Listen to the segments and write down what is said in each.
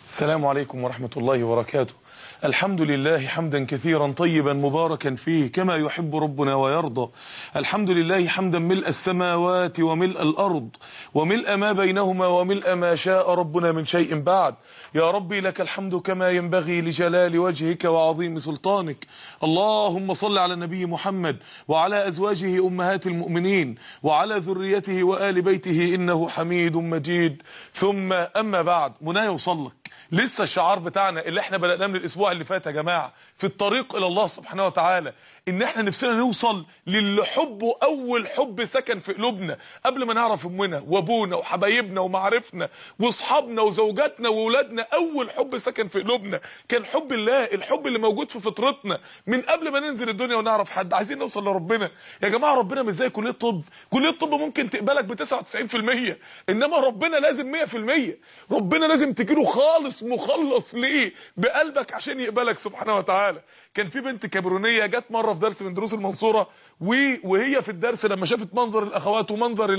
السلام عليكم ورحمة الله وبركاته الحمد لله حمدا كثيرا طيبا مباركا فيه كما يحب ربنا ويرضى الحمد لله حمدا ملء السماوات وملء الأرض وملء ما بينهما وملء ما شاء ربنا من شيء بعد يا ربي لك الحمد كما ينبغي لجلال وجهك وعظيم سلطانك اللهم صل على النبي محمد وعلى أزواجه أمهات المؤمنين وعلى ذريته وآل بيته إنه حميد مجيد ثم أما بعد منايا وصلك لسه الشعار بتاعنا اللي احنا بدأناه من الاسبوع اللي فات يا جماعة في الطريق الى الله سبحانه وتعالى ان احنا نفسنا نوصل للي حبه اول حب سكن في قلوبنا قبل ما نعرف امنا وابونا وحبايبنا ومعارفنا واصحابنا وزوجاتنا واولادنا اول حب سكن في قلوبنا كان حب الله الحب اللي موجود في فطرتنا من قبل ما ننزل الدنيا ونعرف حد عايزين نوصل لربنا يا جماعة ربنا مش زي كلية طب كلية طب ممكن تقبلك ب 99% انما ربنا لازم 100% ربنا لازم تجيله خالص مخلص ليه بقلبك عشان يقبلك سبحانه وتعالى كان في بنت كاميرونيه جت مره في درس من دروس المنصوره وهي في الدرس لما شافت منظر الاخوات ومنظر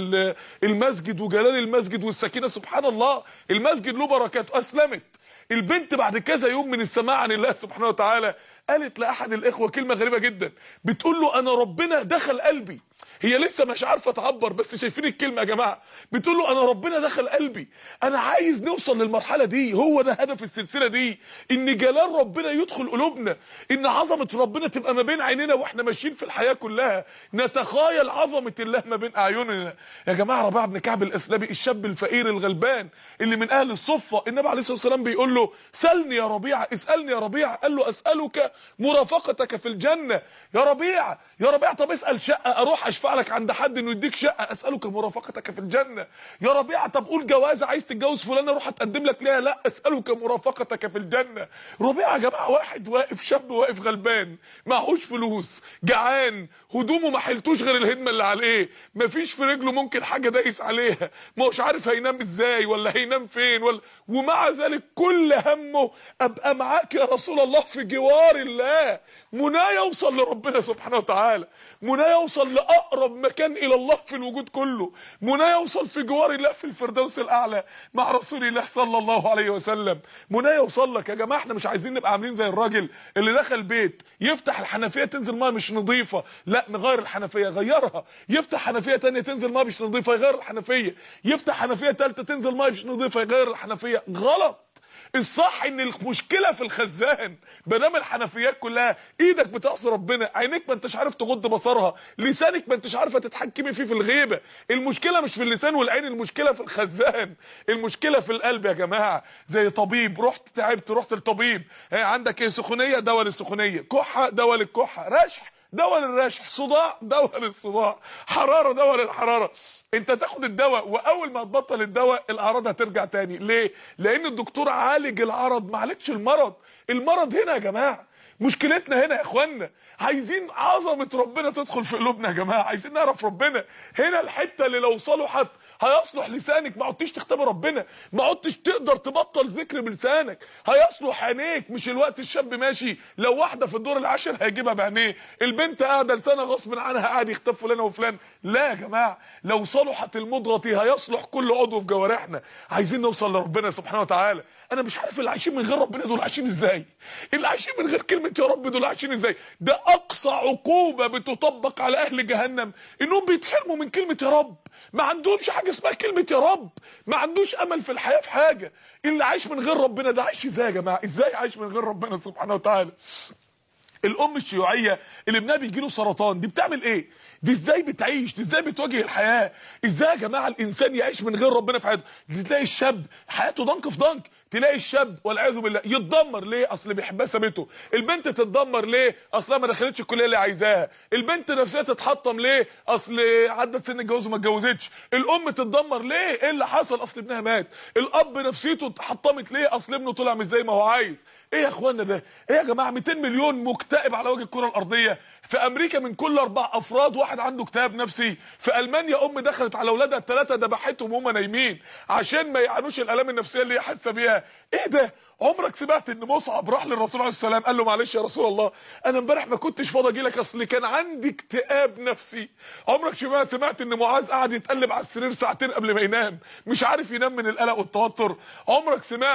المسجد وجلال المسجد والسكينه سبحان الله المسجد له بركات اسلمت البنت بعد كذا يوم من السماع عن الله سبحانه وتعالى قالت لاحد الاخوه كلمه غريبه جدا بتقول له انا ربنا دخل قلبي هي لسه مش عارفه تعبر بس شايفين الكلمه يا جماعه بتقول له انا ربنا دخل قلبي انا عايز نوصل للمرحله دي هو ده هدف السلسله دي ان جلال ربنا يدخل قلوبنا ان عظمه ربنا تبقى ما بين عينينا واحنا ماشيين في الحياه كلها نتخيل عظمه الله ما بين اعيننا يا جماعه ربيعه بن كعب الاسلمي الشاب الفقير الغلبان اللي من اهل الصفه النبي عليه الصلاه والسلام بيقول له سلني يا ربيعه اسالني يا ربيعه قال له اسالك مرافقتك في الجنه يا ربيعه يا ربيعه طب اسال شقه اروح اشفع لك عند حد انه يديك شقه اسالك مرافقتك في الجنه يا ربيعه طب قول جوازه عايز تتجوز فلانه اروح اتقدم لك ليها لا اسالك مرافقتك في الجنه ربيعه يا جماعه واحد واقف شاب واقف غلبان معهوش فلوس جعان هدومه ما حلتوش غير الهدمه اللي عليه مفيش في رجله ممكن حاجه دايس عليها ما هوش عارف هينام ازاي ولا هينام فين ولا ومع ذلك كل همه ابقى معاك يا رسول الله في جوار الله منايا يوصل لربنا سبحانه وتعالى منايا يوصل لاقرب مكان الى الله في الوجود كله منايا يوصل في جوار الله في الفردوس الاعلى مع رسول الله صلى الله عليه وسلم منايا يوصل لك يا جماعه احنا مش عايزين نبقى عاملين زي الراجل اللي دخل بيت يفتح الحنفيه تنزل ميه مش نظيفه لا نغير الحنفيه غيرها يفتح حنفيه ثانيه تنزل ميه مش نظيفه يغير الحنفيه يفتح حنفيه ثالثه تنزل ميه مش نظيفه يغير الحنفيه غلط الصح ان المشكله في الخزان بنام الحنفيات كلها ايدك بتعصي ربنا عينيك ما انتش عارف تغض بصرها لسانك ما انتش عارفه تتحكمي فيه في الغيبه المشكله مش في اللسان والعين المشكله في الخزان المشكله في القلب يا جماعه زي طبيب رحت تعبت رحت للطبيب عندك ايه سخونيه دواء للسخونيه كحه دواء للكحه رشح دواء للرشح صداع دواء للصداع حراره دواء للحراره انت تاخد الدواء واول ما تبطل الدواء الاعراض هترجع تاني ليه لان الدكتور عالج العرض ما عالجش المرض المرض هنا يا جماعه مشكلتنا هنا يا اخوانا عايزين عظمه ربنا تدخل في قلوبنا يا جماعه عايزين نعرف ربنا هنا الحته اللي لو صلحت هيصلح لسانك ما عدتش تختبر ربنا ما عدتش تقدر تبطل ذكر بلسانك هيصلح عينيك مش الوقت الشاب ماشي لو واحده في الدور العاشر هيجيبها بعينيه البنت قاعده لسانها غصب عنها قاعد يختف فلان وفلان لا يا جماعه لو صلحت المضغه هيصلح كل عضو في جوارحنا عايزين نوصل لربنا سبحانه وتعالى انا مش عارف اللي عايشين من غير ربنا دول عايشين ازاي اللي عايشين من غير كلمه يا رب دول عايشين ازاي ده اقصى عقوبه بتطبق على اهل جهنم انهم بيتحرموا من كلمه يا رب ما عندهمش حاجه اسمها كلمه يا رب ما عندوش امل في الحياه في حاجه اللي عايش من غير ربنا ده عايش ازاي يا جماعه ازاي عايش من غير ربنا سبحانه وتعالى الام الشيوعيه اللي ابنها بيجي له سرطان دي بتعمل ايه دي ازاي بتعيش دي ازاي بتواجه الحياه ازاي يا جماعه الانسان يعيش من غير ربنا في حياته تلاقي الشاب حياته ضنك في ضنك تلاقي الشاب والعياذ بالله يتدمر ليه اصل بيحبها سابته البنت تتدمر ليه اصلها ما دخلتش الكليه اللي عايزاها البنت نفسها تتحطم ليه اصل عدت سن الجواز وما اتجوزتش الام تتدمر ليه ايه اللي حصل اصل ابنها مات الاب نفسيته اتحطمت ليه اصل ابنه طلع مش زي ما هو عايز ايه يا اخوانا ده ايه يا جماعه 200 مليون مكتئب على وجه الكره الارضيه في امريكا من كل اربع افراد واحد عنده اكتئاب نفسي في المانيا ام دخلت على اولادها الثلاثه ذبحتهم وهم نايمين عشان ما يعانوش الالام النفسيه اللي هي حاسه بيها ايه ده عمرك سمعت ان مصعب راح للرسول عليه السلام قال له معلش يا رسول الله انا امبارح ما كنتش فاضي اجي لك اصل كان عندي اكتئاب نفسي عمرك سمعت سمعت ان معاذ قعد يتقلب على السرير ساعتين قبل ما ينام مش عارف ينام من القلق والتوتر عمرك سمعت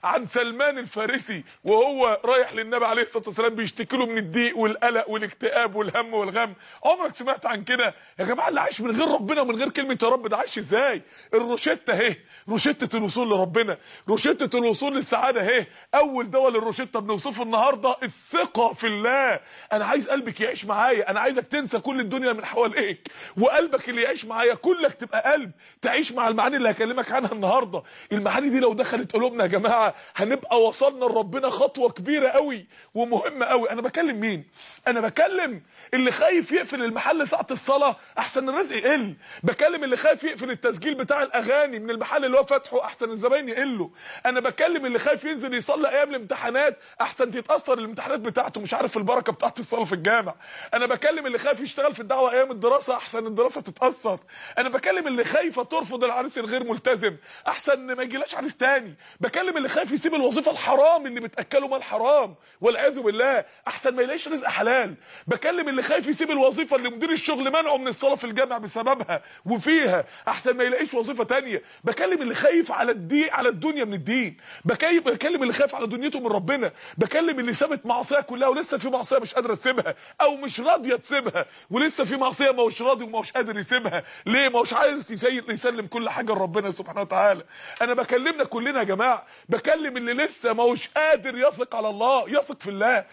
عن سلمان الفارسي وهو رايح للنبي عليه الصلاه والسلام بيشتكي له من الضيق والقلق والاكتئاب والهم والغم عمرك سمعت عن كده يا جماعه اللي عايش من غير ربنا ومن غير كلمه يا رب ده عايش ازاي الروشته اهي روشته الوصول لربنا روشته الوصول للسعاده اهي اول دواء للروشته بنوصفه النهارده الثقه في الله انا عايز قلبك يعيش معايا انا عايزك تنسى كل الدنيا من حواليك وقلبك اللي يعيش معايا كلك تبقى قلب تعيش مع المعاني اللي هكلمك عنها النهارده المعاني دي لو دخلت قلوبنا يا جماعه هنبقى وصلنا لربنا خطوه كبيره قوي ومهمه قوي انا بكلم مين انا بكلم اللي خايف يقفل المحل ساعه الصلاه احسن الرزق يقل بكلم اللي خايف يقفل التسجيل بتاع الاغاني من المحل اللي هو فاتحه احسن الزباين يقلوا انا بكلم اللي خايف ينزل يصلي ايام الامتحانات احسن تتاثر الامتحانات بتاعته مش عارف البركه بتاعت الصلاه في الجامع انا بكلم اللي خايف يشتغل في الدعوه ايام الدراسه احسن الدراسه تتاثر انا بكلم اللي خايفه ترفض العريس الغير ملتزم احسن ما يجيلاش عريس تاني بكلم اللي خايف يسيب الوظيفه الحرام اللي بتاكله مال حرام والعياذ بالله احسن ما يلاقيش رزق حلال بكلم اللي خايف يسيب الوظيفه اللي مدير الشغل منعه من الصلاه في الجامع بسببها وفيها احسن ما يلاقيش وظيفه تانية بكلم اللي خايف على الدين على الدنيا من الدين بكلم بكلم اللي خايف على دنيته من ربنا بكلم اللي سابت معصيه كلها ولسه في معصيه مش قادره تسيبها او مش راضيه تسيبها ولسه في معصيه ما هوش راضي وما هوش قادر يسيبها ليه ما هوش عايز يسيب يسلم كل حاجه لربنا سبحانه وتعالى انا بكلمنا كلنا يا جماعه بكلم اللي لسه ما هوش قادر يثق على الله يثق في الله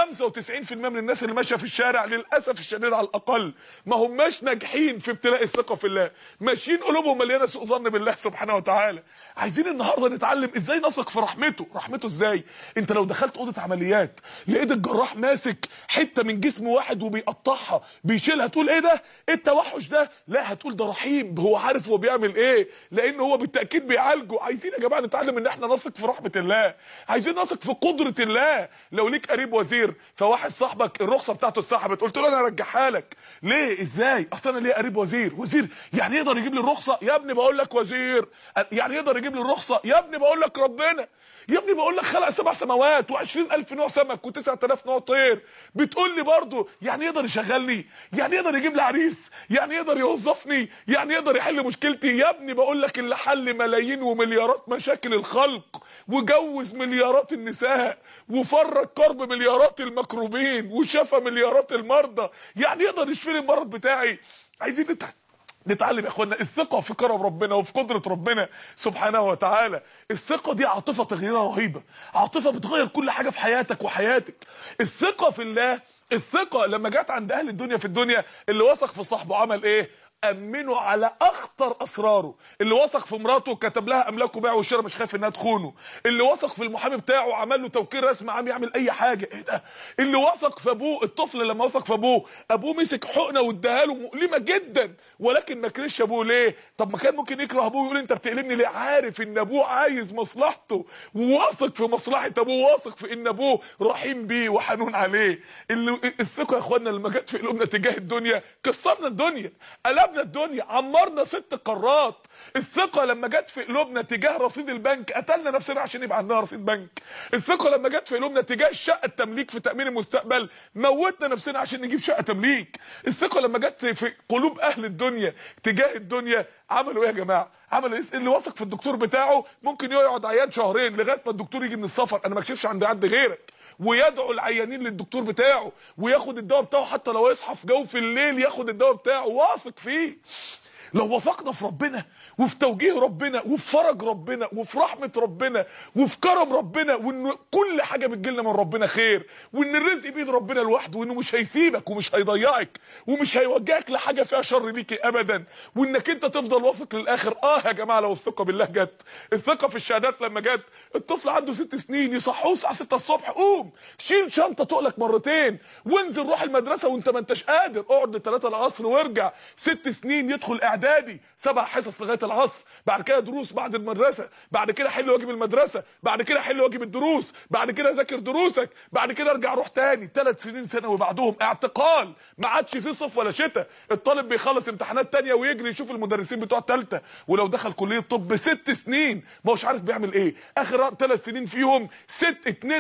95% من الناس اللي ماشيه في الشارع للاسف الشديد على الاقل ما هماش ناجحين في ابتلاء الثقه في الله ماشيين قلوبهم مليانه سوء ظن بالله سبحانه وتعالى عايزين النهارده نتعلم ازاي نثق في رحمته رحمته ازاي انت لو دخلت اوضه عمليات لقيت الجراح ماسك حته من جسم واحد وبيقطعها بيشيلها تقول ايه ده ايه التوحش ده لا هتقول ده رحيم هو عارف هو بيعمل ايه لان هو بالتاكيد بيعالجه عايزين يا جماعه نتعلم ان احنا نثق في رحمه الله عايزين نثق في قدره الله لو ليك قريب وزير فواحد صاحبك الرخصه بتاعته اتسحبت قلت له انا هرجعها لك ليه ازاي اصل انا ليا قريب وزير وزير يعني يقدر يجيب لي الرخصه يا ابني بقول لك وزير يعني يقدر يجيب لي الرخصه يا ابني بقول لك ربنا يا ابني بقول لك خلق سبع سماوات و20000 نوع سمك و9000 نوع طير بتقول لي برضه يعني يقدر يشغلني يعني يقدر يجيب لي عريس يعني يقدر يوظفني يعني يقدر يحل مشكلتي يا ابني بقول لك اللي حل ملايين ومليارات مشاكل الخلق وجوز مليارات النساء وفرج كرب مليارات المكروبين وشفى مليارات المرضى يعني يقدر يشفي لي المرض بتاعي عايزين نتعلم نتعلم يا اخوانا الثقه في كرم ربنا وفي قدره ربنا سبحانه وتعالى الثقه دي عاطفه تغييرها رهيبه عاطفه بتغير كل حاجه في حياتك وحياتك الثقه في الله الثقه لما جت عند اهل الدنيا في الدنيا اللي وثق في صاحبه عمل ايه امنه على اخطر اسراره اللي وثق في مراته كتب لها املاك وبيع وشراء مش خايف انها تخونه اللي وثق في المحامي بتاعه عمل له توكيل رسمي عام يعمل اي حاجه ايه ده اللي وثق في ابوه الطفل لما وثق في ابوه ابوه مسك حقنه واداها له مؤلمه جدا ولكن ما كرهش ابوه ليه طب ما كان ممكن يكره ابوه يقول انت بتقلبني ليه عارف ان ابوه عايز مصلحته وواثق في مصلحه ابوه واثق في ان ابوه رحيم بيه وحنون عليه اللي الثقه يا اخوانا لما جت في قلوبنا تجاه الدنيا كسرنا الدنيا قلبنا الدنيا عمرنا ست قارات الثقة لما جت في قلوبنا تجاه رصيد البنك قتلنا نفسنا عشان يبقى عندنا رصيد بنك الثقة لما جت في قلوبنا تجاه الشقة التمليك في تأمين المستقبل موتنا نفسنا عشان نجيب شقة تمليك الثقة لما جت في قلوب أهل الدنيا تجاه الدنيا عملوا ايه يا جماعه عملوا ايه اللي واثق في الدكتور بتاعه ممكن يقعد عيان شهرين لغايه ما الدكتور يجي من السفر انا ما اكشفش عند حد غيرك ويدعو العيانين للدكتور بتاعه وياخد الدواء بتاعه حتى لو يصحى في جو في الليل ياخد الدواء بتاعه واثق فيه لو وثقنا في ربنا وفي توجيه ربنا وفي فرج ربنا وفي رحمة ربنا وفي كرم ربنا وان كل حاجة بتجيلنا من ربنا خير وان الرزق بيد ربنا لوحده وانه مش هيسيبك ومش هيضيعك ومش هيوجهك لحاجة فيها شر ليكي ابدا وانك انت تفضل واثق للاخر اه يا جماعة لو الثقة بالله جت الثقة في الشهادات لما جت الطفل عنده ست سنين يصحوه الساعة 6 الصبح قوم شيل شنطة تقلك مرتين وانزل روح المدرسة وانت ما انتش قادر اقعد لثلاثة العصر وارجع ست سنين يدخل اعدادي سبع حصص لغايه العصر بعد كده دروس بعد المدرسه بعد كده حل واجب المدرسه بعد كده حل واجب الدروس بعد كده ذاكر دروسك بعد كده ارجع روح تاني ثلاث سنين ثانوي بعدهم اعتقال ما عادش فيه صيف ولا شتاء الطالب بيخلص امتحانات تانية ويجري يشوف المدرسين بتوع ثالثه ولو دخل كليه طب ست سنين ما هوش عارف بيعمل ايه اخر ثلاث سنين فيهم ست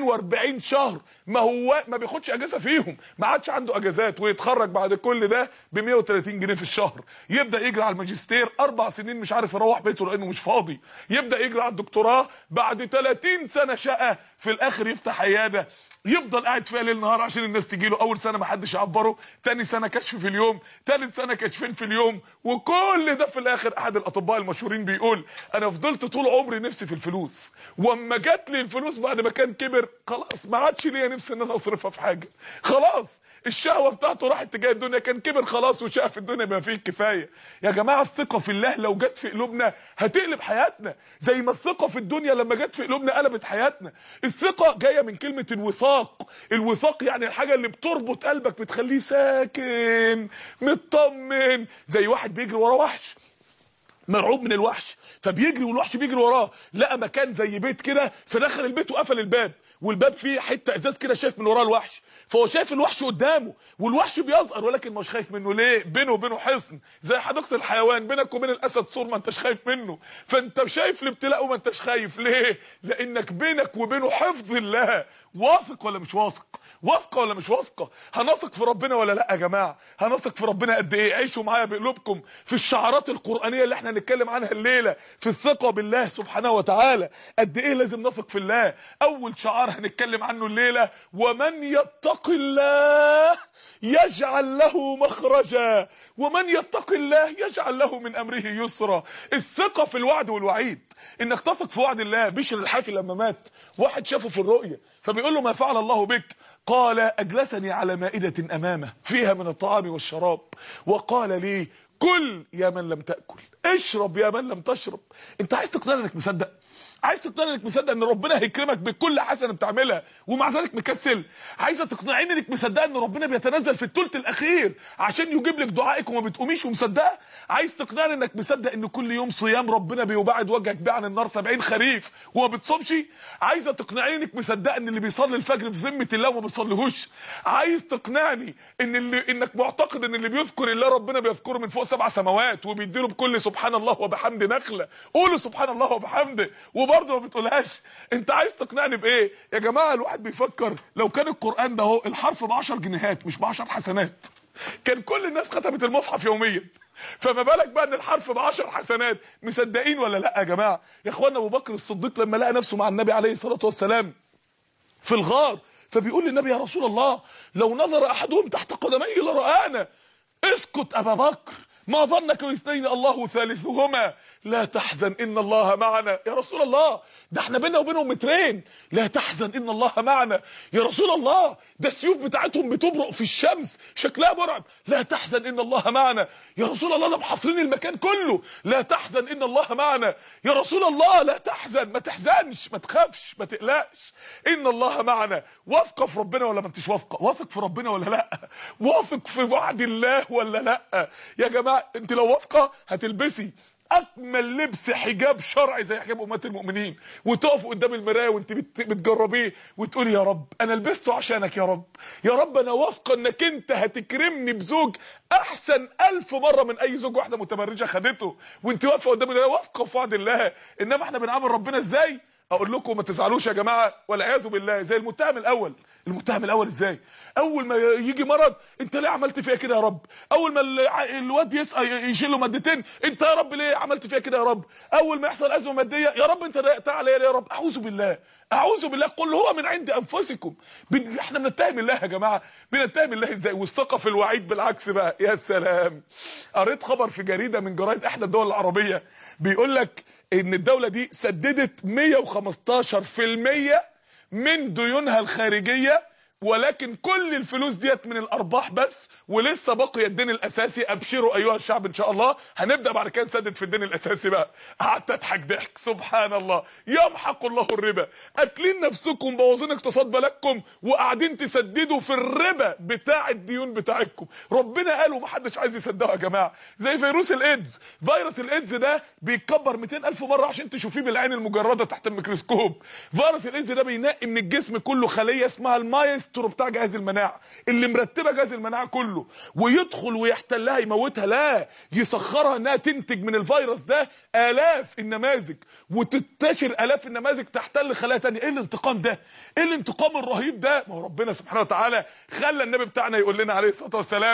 42 شهر ما هو ما بياخدش اجازه فيهم ما عادش عنده اجازات ويتخرج بعد كل ده ب 130 جنيه في الشهر يبدا يجري على على الماجستير اربع سنين مش عارف يروح بيته لانه مش فاضي يبدا يجري على الدكتوراه بعد 30 سنه شقه في الاخر يفتح عياده يفضل قاعد فيها ليل نهار عشان الناس تجي له اول سنه ما حدش يعبره تاني سنه كشف في اليوم تالت سنه كشفين في اليوم وكل ده في الاخر احد الاطباء المشهورين بيقول انا فضلت طول عمري نفسي في الفلوس واما جات لي الفلوس بعد ما كان كبر خلاص ما عادش ليا نفسي ان انا اصرفها في حاجه خلاص الشهوه بتاعته راحت تجاه الدنيا كان كبر خلاص وشاء في الدنيا بما فيه الكفايه يا جماعه الثقه في الله لو جت في قلوبنا هتقلب حياتنا زي ما الثقه في الدنيا لما جت في قلوبنا قلبت حياتنا الثقه جايه من كلمه الوثاق الوثاق يعني الحاجه اللي بتربط قلبك بتخليه ساكن مطمن زي واحد بيجري ورا وحش مرعوب من الوحش فبيجري والوحش بيجري وراه لقى مكان زي بيت كده فدخل البيت وقفل الباب والباب فيه حته ازاز كده شايف من وراه الوحش فهو شايف الوحش قدامه والوحش بيظهر ولكن مش خايف منه ليه بينه وبينه حصن زي حديقه الحيوان بينك وبين الاسد سور ما انتش خايف منه فانت شايف الابتلاء وما انتش خايف ليه لانك بينك وبينه حفظ الله واثق ولا مش واثق واثقه ولا مش واثقه هنثق في ربنا ولا لا يا جماعه هنثق في ربنا قد ايه عيشوا معايا بقلوبكم في الشعارات القرانيه اللي احنا هنتكلم عنها الليله في الثقه بالله سبحانه وتعالى قد ايه لازم نثق في الله اول شعار هنتكلم عنه الليله ومن يتق الله يجعل له مخرجا ومن يتق الله يجعل له من امره يسرا الثقه في الوعد والوعيد انك تثق في وعد الله بشر الحافي لما مات واحد شافه في الرؤيه فبيقول له ما فعل الله بك قال اجلسني على مائده امامه فيها من الطعام والشراب وقال لي كل يا من لم تاكل اشرب يا من لم تشرب انت عايز تقتنع انك مصدق عايز تقتنع انك مصدق ان ربنا هيكرمك بكل حسنه بتعملها ومع ذلك مكسل عايزه تقنعيني انك مصدقه ان ربنا بيتنزل في الثلث الاخير عشان يجيب لك دعائك وما بتقوميش ومصدقه عايز تقنعني انك مصدق ان كل يوم صيام ربنا بيبعد وجهك بيه عن النار 70 خريف وما بتصومش عايزه تقنعيني انك مصدقه ان اللي بيصلي الفجر في ذمه الله وما بيصليهوش عايز تقنعني ان اللي انك معتقد ان اللي بيذكر الله ربنا بيذكره من فوق سبع سماوات وبيديله بكل سبحان الله وبحمد نخله قولوا سبحان الله وبحمده وبرضه ما بتقولهاش انت عايز تقنعني بايه يا جماعه الواحد بيفكر لو كان القران ده اهو الحرف ب 10 جنيهات مش ب 10 حسنات كان كل الناس ختمت المصحف يوميا فما بالك بقى ان الحرف ب 10 حسنات مصدقين ولا لا يا جماعه يا اخوانا ابو بكر الصديق لما لقى نفسه مع النبي عليه الصلاه والسلام في الغار فبيقول للنبي يا رسول الله لو نظر احدهم تحت قدمي لرآنا اسكت ابا بكر ما ظنك باثنين الله ثالثهما لا تحزن ان الله معنا يا رسول الله ده احنا بينا وبينهم مترين لا تحزن ان الله معنا يا رسول الله ده السيوف بتاعتهم بتبرق في الشمس شكلها مرعب لا تحزن ان الله معنا يا رسول الله ده محاصرين المكان كله لا تحزن ان الله معنا يا رسول الله لا تحزن ما تحزنش ما تخافش ما تقلقش ان الله معنا واثقه في ربنا ولا ما انتش واثقه واثق في ربنا ولا لا واثق في وعد الله ولا لا يا جماعه انت لو واثقه هتلبسي اجمل لبس حجاب شرعي زي حجاب امهات المؤمنين وتقف قدام المرايه وانت بت- بتجربيه وتقولي يا رب انا لبسته عشانك يا رب يا رب انا واثقه انك انت هتكرمني بزوج احسن ألف مره من اي زوج واحده متبرجه خدته وانت واقفه قدام المرايه واثقه في وعد الله انما احنا بنعامل ربنا ازاي اقول لكم ما تزعلوش يا جماعه والعياذ بالله زي المتهم الاول المتهم الاول ازاي اول ما يجي مرض انت ليه عملت فيها كده يا رب اول ما الع- الواد يسقى يشيل له مادتين انت يا رب ليه عملت فيها كده يا رب اول ما يحصل ازمه ماديه يا رب انت ضايقت عليا ليه يا رب اعوذ بالله اعوذ بالله قل هو من عند انفسكم بن... احنا بنتهم الله يا جماعه بنتهم الله ازاي والثقه في الوعيد بالعكس بقى يا سلام قريت خبر في جريده من جرايد احدى الدول العربيه بيقول لك ان الدوله دي سددت 115% من ديونها الخارجيه ولكن كل الفلوس ديت من الارباح بس ولسه باقي الدين الاساسي ابشروا ايها الشعب ان شاء الله هنبدا بعد كده نسدد في الدين الاساسي بقى قعدت اضحك ضحك سبحان الله يمحق الله الربا قاتلين نفسكم بوظين اقتصاد بلدكم وقاعدين تسددوا في الربا بتاع الديون بتاعتكم ربنا قال ومحدش عايز يصدقه يا جماعه زي فيروس الايدز فيروس الايدز ده بيتكبر 200 الف مره عشان تشوفيه بالعين المجرده تحت الميكروسكوب فيروس الايدز ده بينقي من الجسم كله خليه اسمها المايسترو بتاع جهاز المناعه اللي مرتبه جهاز المناعه كله ويدخل ويحتلها يموتها لا يسخرها انها تنتج من الفيروس ده الاف النماذج وتنتشر الاف النماذج تحتل خلايا تانية ايه الانتقام ده ايه الانتقام الرهيب ده ما هو ربنا سبحانه وتعالى خلى النبي بتاعنا يقول لنا عليه الصلاه والسلام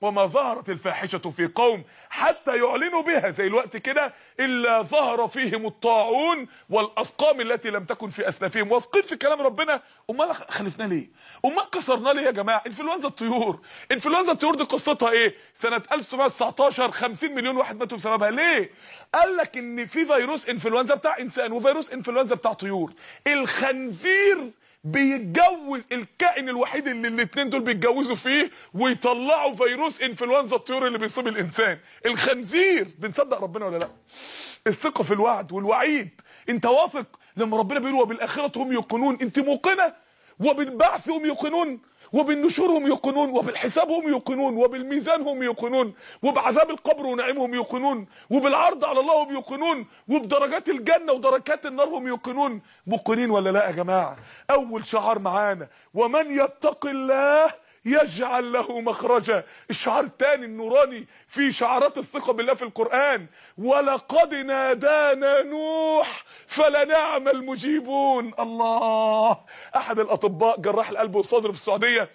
وما ظهرت الفاحشه في قوم حتى يعلنوا بها زي الوقت كده الا ظهر فيهم الطاعون والاسقام التي لم تكن في اسلافهم واثقين في كلام ربنا امال خلفنا ليه امال كسرنا ليه يا جماعه انفلونزا الطيور انفلونزا الطيور دي قصتها ايه سنه 1919 50 مليون واحد ماتوا بسببها ليه قال لك ان في فيروس انفلونزا بتاع انسان وفيروس انفلونزا بتاع طيور الخنزير بيتجوز الكائن الوحيد اللي الاثنين دول بيتجوزوا فيه ويطلعوا فيروس انفلونزا الطيور اللي بيصيب الانسان الخنزير بنصدق ربنا ولا لا الثقه في الوعد والوعيد انت واثق لما ربنا بيقول وبالاخره هم يوقنون انت موقنه وبالبعث هم يوقنون وبالنشور هم يوقنون وبالحساب هم يوقنون وبالميزان هم يوقنون وبعذاب القبر ونعيمهم يوقنون وبالعرض على الله هم يوقنون وبدرجات الجنة ودركات النار هم يوقنون موقنين ولا لا يا جماعة أول شعار معانا ومن يتق الله يجعل له مخرجا الشعار الثاني النوراني في شعارات الثقة بالله في القرآن ولقد نادانا نوح فلنعم المجيبون الله أحد الأطباء جراح القلب والصدر في السعودية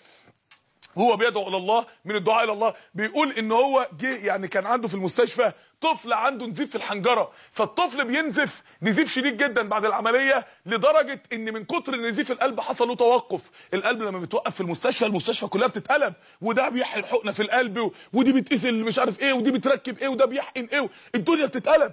هو بيدعو الى الله من الدعاء الى الله بيقول ان هو جه يعني كان عنده في المستشفى طفل عنده نزيف في الحنجره فالطفل بينزف نزيف شديد جدا بعد العمليه لدرجه ان من كتر نزيف القلب حصل له توقف القلب لما بيتوقف في المستشفى المستشفى كلها بتتقلب وده بيحقن حقنه في القلب ودي بتقيس مش عارف ايه ودي بتركب ايه وده بيحقن ايه الدنيا بتتقلب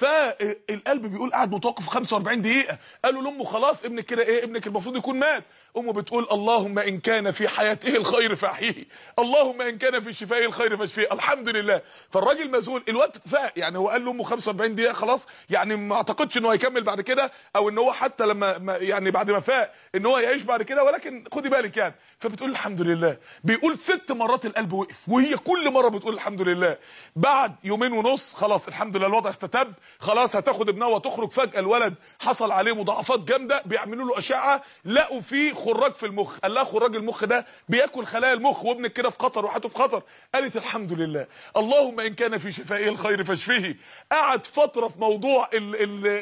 فالقلب بيقول قاعد متوقف 45 دقيقه قالوا لامه خلاص ابنك كده ايه ابنك المفروض يكون مات امه بتقول اللهم ان كان في حياته الخير فاحيه اللهم ان كان في شفائه الخير فاشفيه الحمد لله فالراجل مذهول الوقت فاق يعني هو قال لامه 45 دقيقه خلاص يعني ما اعتقدش ان هو هيكمل بعد كده او ان هو حتى لما ما يعني بعد ما فاق ان هو يعيش بعد كده ولكن خدي بالك يعني فبتقول الحمد لله بيقول ست مرات القلب وقف وهي كل مره بتقول الحمد لله بعد يومين ونص خلاص الحمد لله الوضع استتب خلاص هتاخد ابنها وتخرج فجاه الولد حصل عليه مضاعفات جامده بيعملوا له اشعه لقوا فيه خراج في المخ قال لها خراج المخ ده بياكل خلايا المخ وابنك كده في خطر وحياته في خطر قالت الحمد لله اللهم ان كان في شفائه الخير فاشفيه قعد فتره في موضوع ال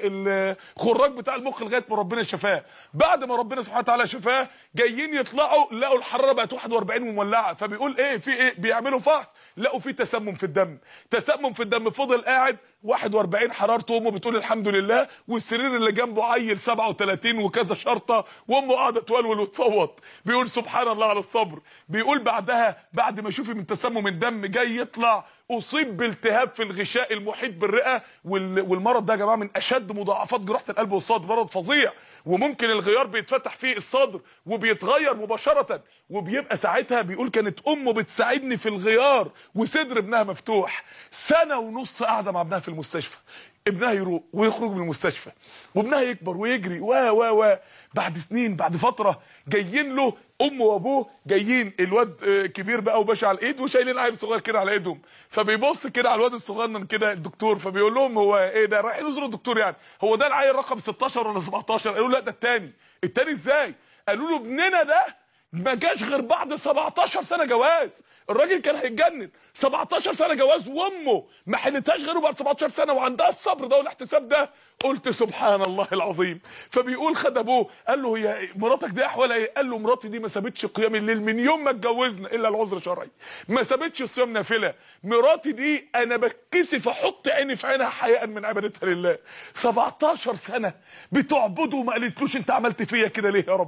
ال الخراج بتاع المخ لغايه ما ربنا شفاه بعد ما ربنا سبحانه وتعالى شفاه جايين يطلعوا لقوا الحراره بقت 41 ومولعه فبيقول ايه في ايه بيعملوا فحص لقوا في تسمم في الدم تسمم في الدم فضل قاعد 41 حرارته امه بتقول الحمد لله والسرير اللي جنبه عيل 37 وكذا شرطه وامه قاعده تولول وتصوت بيقول سبحان الله على الصبر بيقول بعدها بعد ما شوفي من تسمم الدم جاي يطلع اصيب بالتهاب في الغشاء المحيط بالرئه والمرض ده يا جماعه من اشد مضاعفات جراحه القلب والصدر مرض فظيع وممكن الغيار بيتفتح فيه الصدر وبيتغير مباشره وبيبقى ساعتها بيقول كانت امه بتساعدني في الغيار وصدر ابنها مفتوح سنه ونص قاعده مع ابنها في المستشفى ابنها يروق ويخرج من المستشفى وابنها يكبر ويجري و و و بعد سنين بعد فتره جايين له امه وابوه جايين الواد كبير بقى وباشا على الايد وشايلين عيل صغير كده على ايدهم فبيبص كده على الواد الصغنن كده الدكتور فبيقول لهم هو ايه ده رايحين يزوروا الدكتور يعني هو ده العيل رقم 16 ولا 17 قالوا لا ده الثاني الثاني ازاي قالوا له ابننا ده ما جاش غير بعد 17 سنه جواز الراجل كان هيتجنن 17 سنه جواز وامه ما حلتهاش غيره بعد 17 سنه وعندها الصبر ده والاحتساب ده قلت سبحان الله العظيم فبيقول خد ابوه قال له هي مراتك دي احوالها ايه قال له مراتي دي ما سابتش قيام الليل من يوم ما اتجوزنا الا العذر شرعي ما سابتش صيام نافله مراتي دي انا بتكسف احط عيني في عينها حياء من عبادتها لله 17 سنه بتعبده وما قالتلوش انت عملت فيا كده ليه يا رب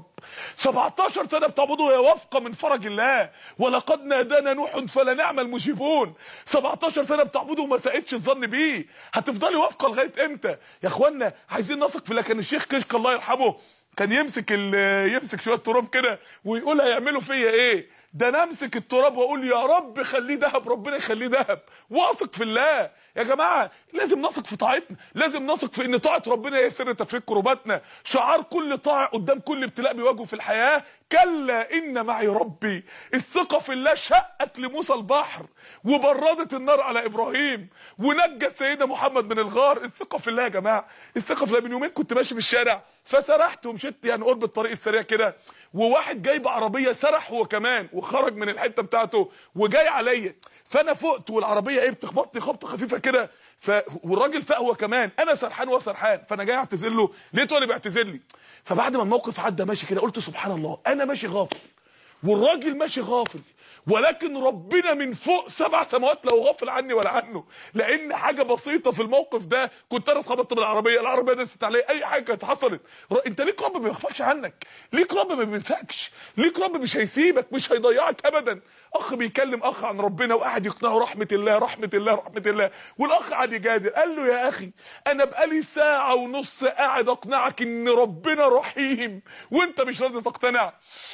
17 سنه بتعبده يا وفقه من فرج الله ولقد نادانا نوح فلنعم المجيبون 17 سنه بتعبده وما سقتش الظن بيه هتفضلي واثقه لغايه امتى يا اخوانا عايزين نثق في الله كان الشيخ كشك الله يرحمه كان يمسك يمسك شويه تراب كده ويقول هيعملوا فيا ايه ده انا امسك التراب واقول يا رب خليه ذهب ربنا يخليه ذهب واثق في الله يا جماعه لازم نثق في طاعتنا لازم نثق في ان طاعه ربنا هي سر تفريج كروباتنا شعار كل طاعه قدام كل ابتلاء بيواجهه في الحياه كلا ان معي ربي الثقه في الله شقت لموسى البحر وبردت النار على ابراهيم ونجت سيدنا محمد من الغار الثقه في الله يا جماعه الثقه في الله من يومين كنت ماشي في الشارع فسرحت ومشيت يعني قرب الطريق السريع كده وواحد جاي بعربيه سرح هو كمان وخرج من الحته بتاعته وجاي عليا فانا فقت والعربيه ايه بتخبطني خبطه خفيفه كده ف والراجل فاق هو كمان انا سرحان وهو سرحان فانا جاي اعتذر له لقيته هو اللي بيعتذر لي فبعد ما الموقف عدى ماشي كده قلت سبحان الله انا ماشي غافل والراجل ماشي غافل ولكن ربنا من فوق سبع سماوات لو غافل عني ولا عنه لان حاجه بسيطه في الموقف ده كنت انا اتخبطت بالعربيه العربيه دست عليا اي حاجه كانت حصلت ر- انت ليك رب ما يغفلش عنك ليك رب ما بينساكش ليك رب مش هيسيبك مش هيضيعك ابدا اخ بيكلم اخ عن ربنا وقاعد يقنعه رحمه الله رحمه الله رحمه الله والاخ قاعد يجادل قال له يا اخي انا بقالي ساعه ونص قاعد اقنعك ان ربنا رحيم وانت مش راضي تقتنع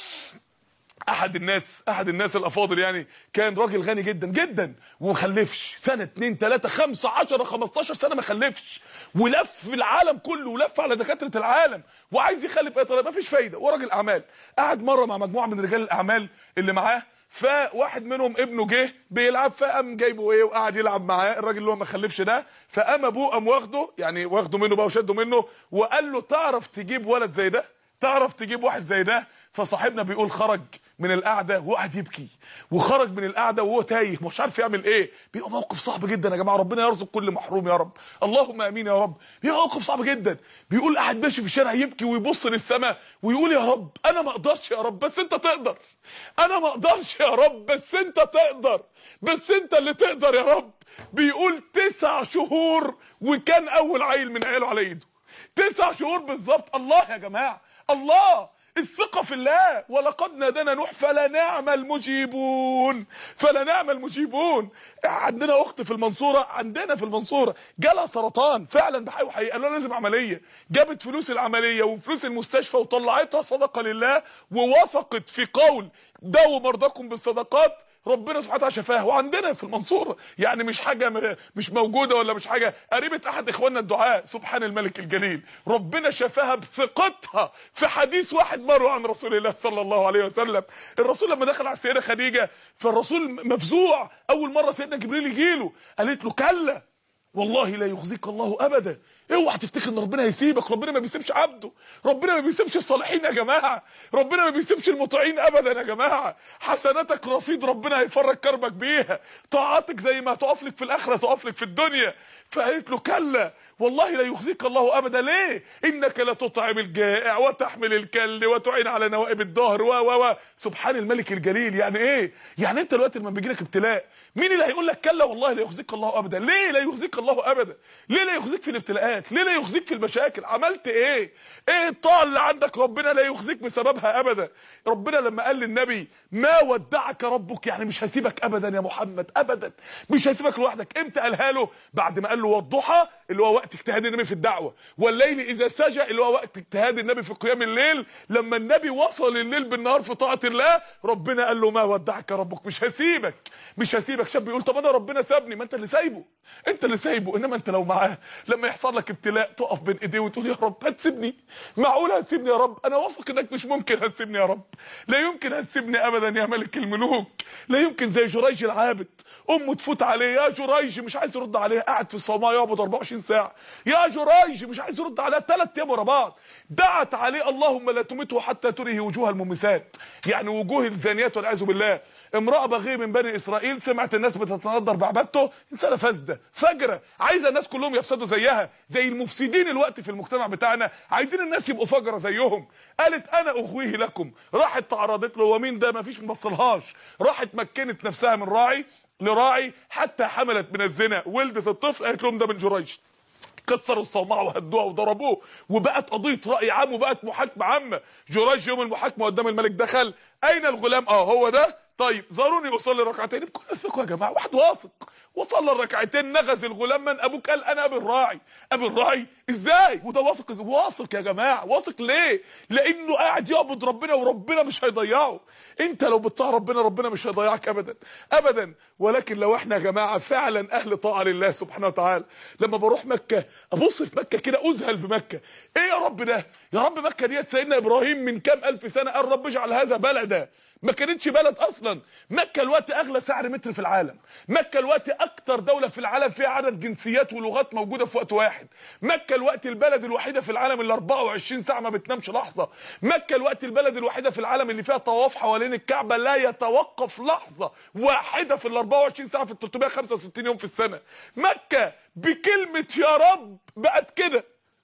احد الناس احد الناس الافاضل يعني كان راجل غني جدا جدا وما خلفش سنه 2 3 5 10 15 سنه ما خلفش ولف العالم كله ولف على دكاتره العالم وعايز يخلف اي طريقه ما فيش فايده وراجل اعمال قعد مره مع مجموعه من رجال الاعمال اللي معاه فواحد منهم ابنه جه بيلعب فقام جايبه ايه وقعد يلعب معاه الراجل اللي هو ما خلفش ده فقام ابوه قام واخده يعني واخده منه بقى وشده منه وقال له تعرف تجيب ولد زي ده تعرف تجيب واحد زي ده فصاحبنا بيقول خرج من القعده وقعد يبكي وخرج من القعده وهو تايه مش عارف يعمل ايه بيبقى موقف صعب جدا يا جماعه ربنا يرزق كل محروم يا رب اللهم امين يا رب بيبقى موقف صعب جدا بيقول قاعد ماشي في الشارع يبكي ويبص للسماء ويقول يا رب انا ما اقدرش يا رب بس انت تقدر انا ما اقدرش يا رب بس انت تقدر بس انت اللي تقدر يا رب بيقول تسع شهور وكان اول عيل من عياله على ايده تسع شهور بالظبط الله يا جماعه الله الثقة في الله ولقد نادانا نوح فلنعم المجيبون فلنعم المجيبون عندنا اخت في المنصورة عندنا في المنصورة جالها سرطان فعلا بحقيقة وحقيقة قالوا لها لازم عملية جابت فلوس العملية وفلوس المستشفى وطلعتها صدقة لله ووثقت في قول داووا مرضاكم بالصدقات ربنا سبحانه وتعالى شفاها وعندنا في المنصوره يعني مش حاجه م- مش موجوده ولا مش حاجه قريبه احد اخواننا الدعاء سبحان الملك الجليل ربنا شفاها بثقتها في حديث واحد مروي عن رسول الله صلى الله عليه وسلم الرسول لما دخل على السيده خديجه فالرسول مفزوع اول مره سيدنا جبريل يجيله قالت له كلا والله لا يخزيك الله ابدا اوعى تفتكر ان ربنا هيسيبك ربنا ما بيسيبش عبده ربنا ما بيسيبش الصالحين يا جماعه ربنا ما بيسيبش المطيعين ابدا يا جماعه حسناتك رصيد ربنا هيفرج كربك بيها طاعاتك زي ما هتقف لك في الاخره تقف لك في الدنيا فقالت له كلا والله لا يخزيك الله ابدا ليه انك لا تطعم الجائع وتحمل الكل وتعين على نوائب الدهر و و و سبحان الملك الجليل يعني ايه يعني انت دلوقتي لما بيجي لك ابتلاء مين اللي هيقول لك كلا والله لا يخزيك الله ابدا ليه لا يخزيك الله ابدا ليه لا يخزيك في الابتلاءات ليه لا يخزيك في المشاكل عملت ايه ايه الطاعه اللي عندك ربنا لا يخزيك بسببها ابدا ربنا لما قال للنبي ما ودعك ربك يعني مش هسيبك ابدا يا محمد ابدا مش هسيبك لوحدك امتى قالها له بعد ما قال له والضحى اللي هو وقت اجتهاد النبي في الدعوه والليل اذا سجى اللي هو وقت اجتهاد النبي في قيام الليل لما النبي وصل الليل بالنهار في طاعه الله ربنا قال له ما ودعك ربك مش هسيبك مش هسيبك شاب بيقول طب انا ربنا سابني ما انت اللي سايبه انت اللي سايبه انما انت لو معاه لما يحصل لك ابتلاء تقف بين ايديه وتقول يا رب هتسيبني معقول هتسيبني يا رب انا واثق انك مش ممكن هتسيبني يا رب لا يمكن هتسيبني ابدا يا ملك الملوك لا يمكن زي جريج العابد امه تفوت عليه يا جريج مش عايز يرد عليها قاعد في الصومعه يقعد 24 ساعه يا جريج مش عايز يرد عليها ثلاث ايام ورا بعض دعت عليه اللهم لا تمته حتى تره وجوه الممسات يعني وجوه الزانيات والعياذ بالله امراه بغيه من بني اسرائيل سمعت الناس بتتندر بعبادته انسانه فاسده فجره عايزه الناس كلهم يفسدوا زيها زي المفسدين الوقت في المجتمع بتاعنا عايزين الناس يبقوا فجره زيهم قالت انا اغويه لكم راحت تعرضت له ومين ده مفيش مبصلهاش راحت مكنت نفسها من راعي لراعي حتى حملت من الزنا ولدت الطفل قالت لهم ده من جريج كسروا الصومعه وهدوها وضربوه وبقت قضيه راي عام وبقت محاكمه عامه جراج يوم المحاكمه قدام الملك دخل اين الغلام اه هو ده طيب زاروني اصلي ركعتين بكل الثقه يا جماعه واحد واثق وصلى الركعتين نغز الغلام من ابوك قال انا ابي الراعي ابي الراعي ازاي وده واثق إزاي؟ واثق يا جماعه واثق ليه لانه قاعد يعبد ربنا وربنا مش هيضيعه انت لو بتطاع ربنا ربنا مش هيضيعك ابدا ابدا ولكن لو احنا يا جماعه فعلا اهل طاعه لله سبحانه وتعالى لما بروح مكه ابص في مكه كده اذهل بمكه ايه يا رب ده يا رب مكه ديت سيدنا ابراهيم من كام الف سنه قال رب اجعل هذا بلدا ما كانتش بلد اصلا مكه الوقت اغلى سعر متر في العالم مكه الوقت اكتر دوله في العالم فيها عدد جنسيات ولغات موجوده في وقت واحد مكه الوقت البلد الوحيده في العالم اللي 24 ساعه ما بتنامش لحظه مكه الوقت البلد الوحيده في العالم اللي فيها طواف حوالين الكعبه لا يتوقف لحظه واحده في ال 24 ساعه في ال 365 يوم في السنه مكه بكلمه يا رب بقت كده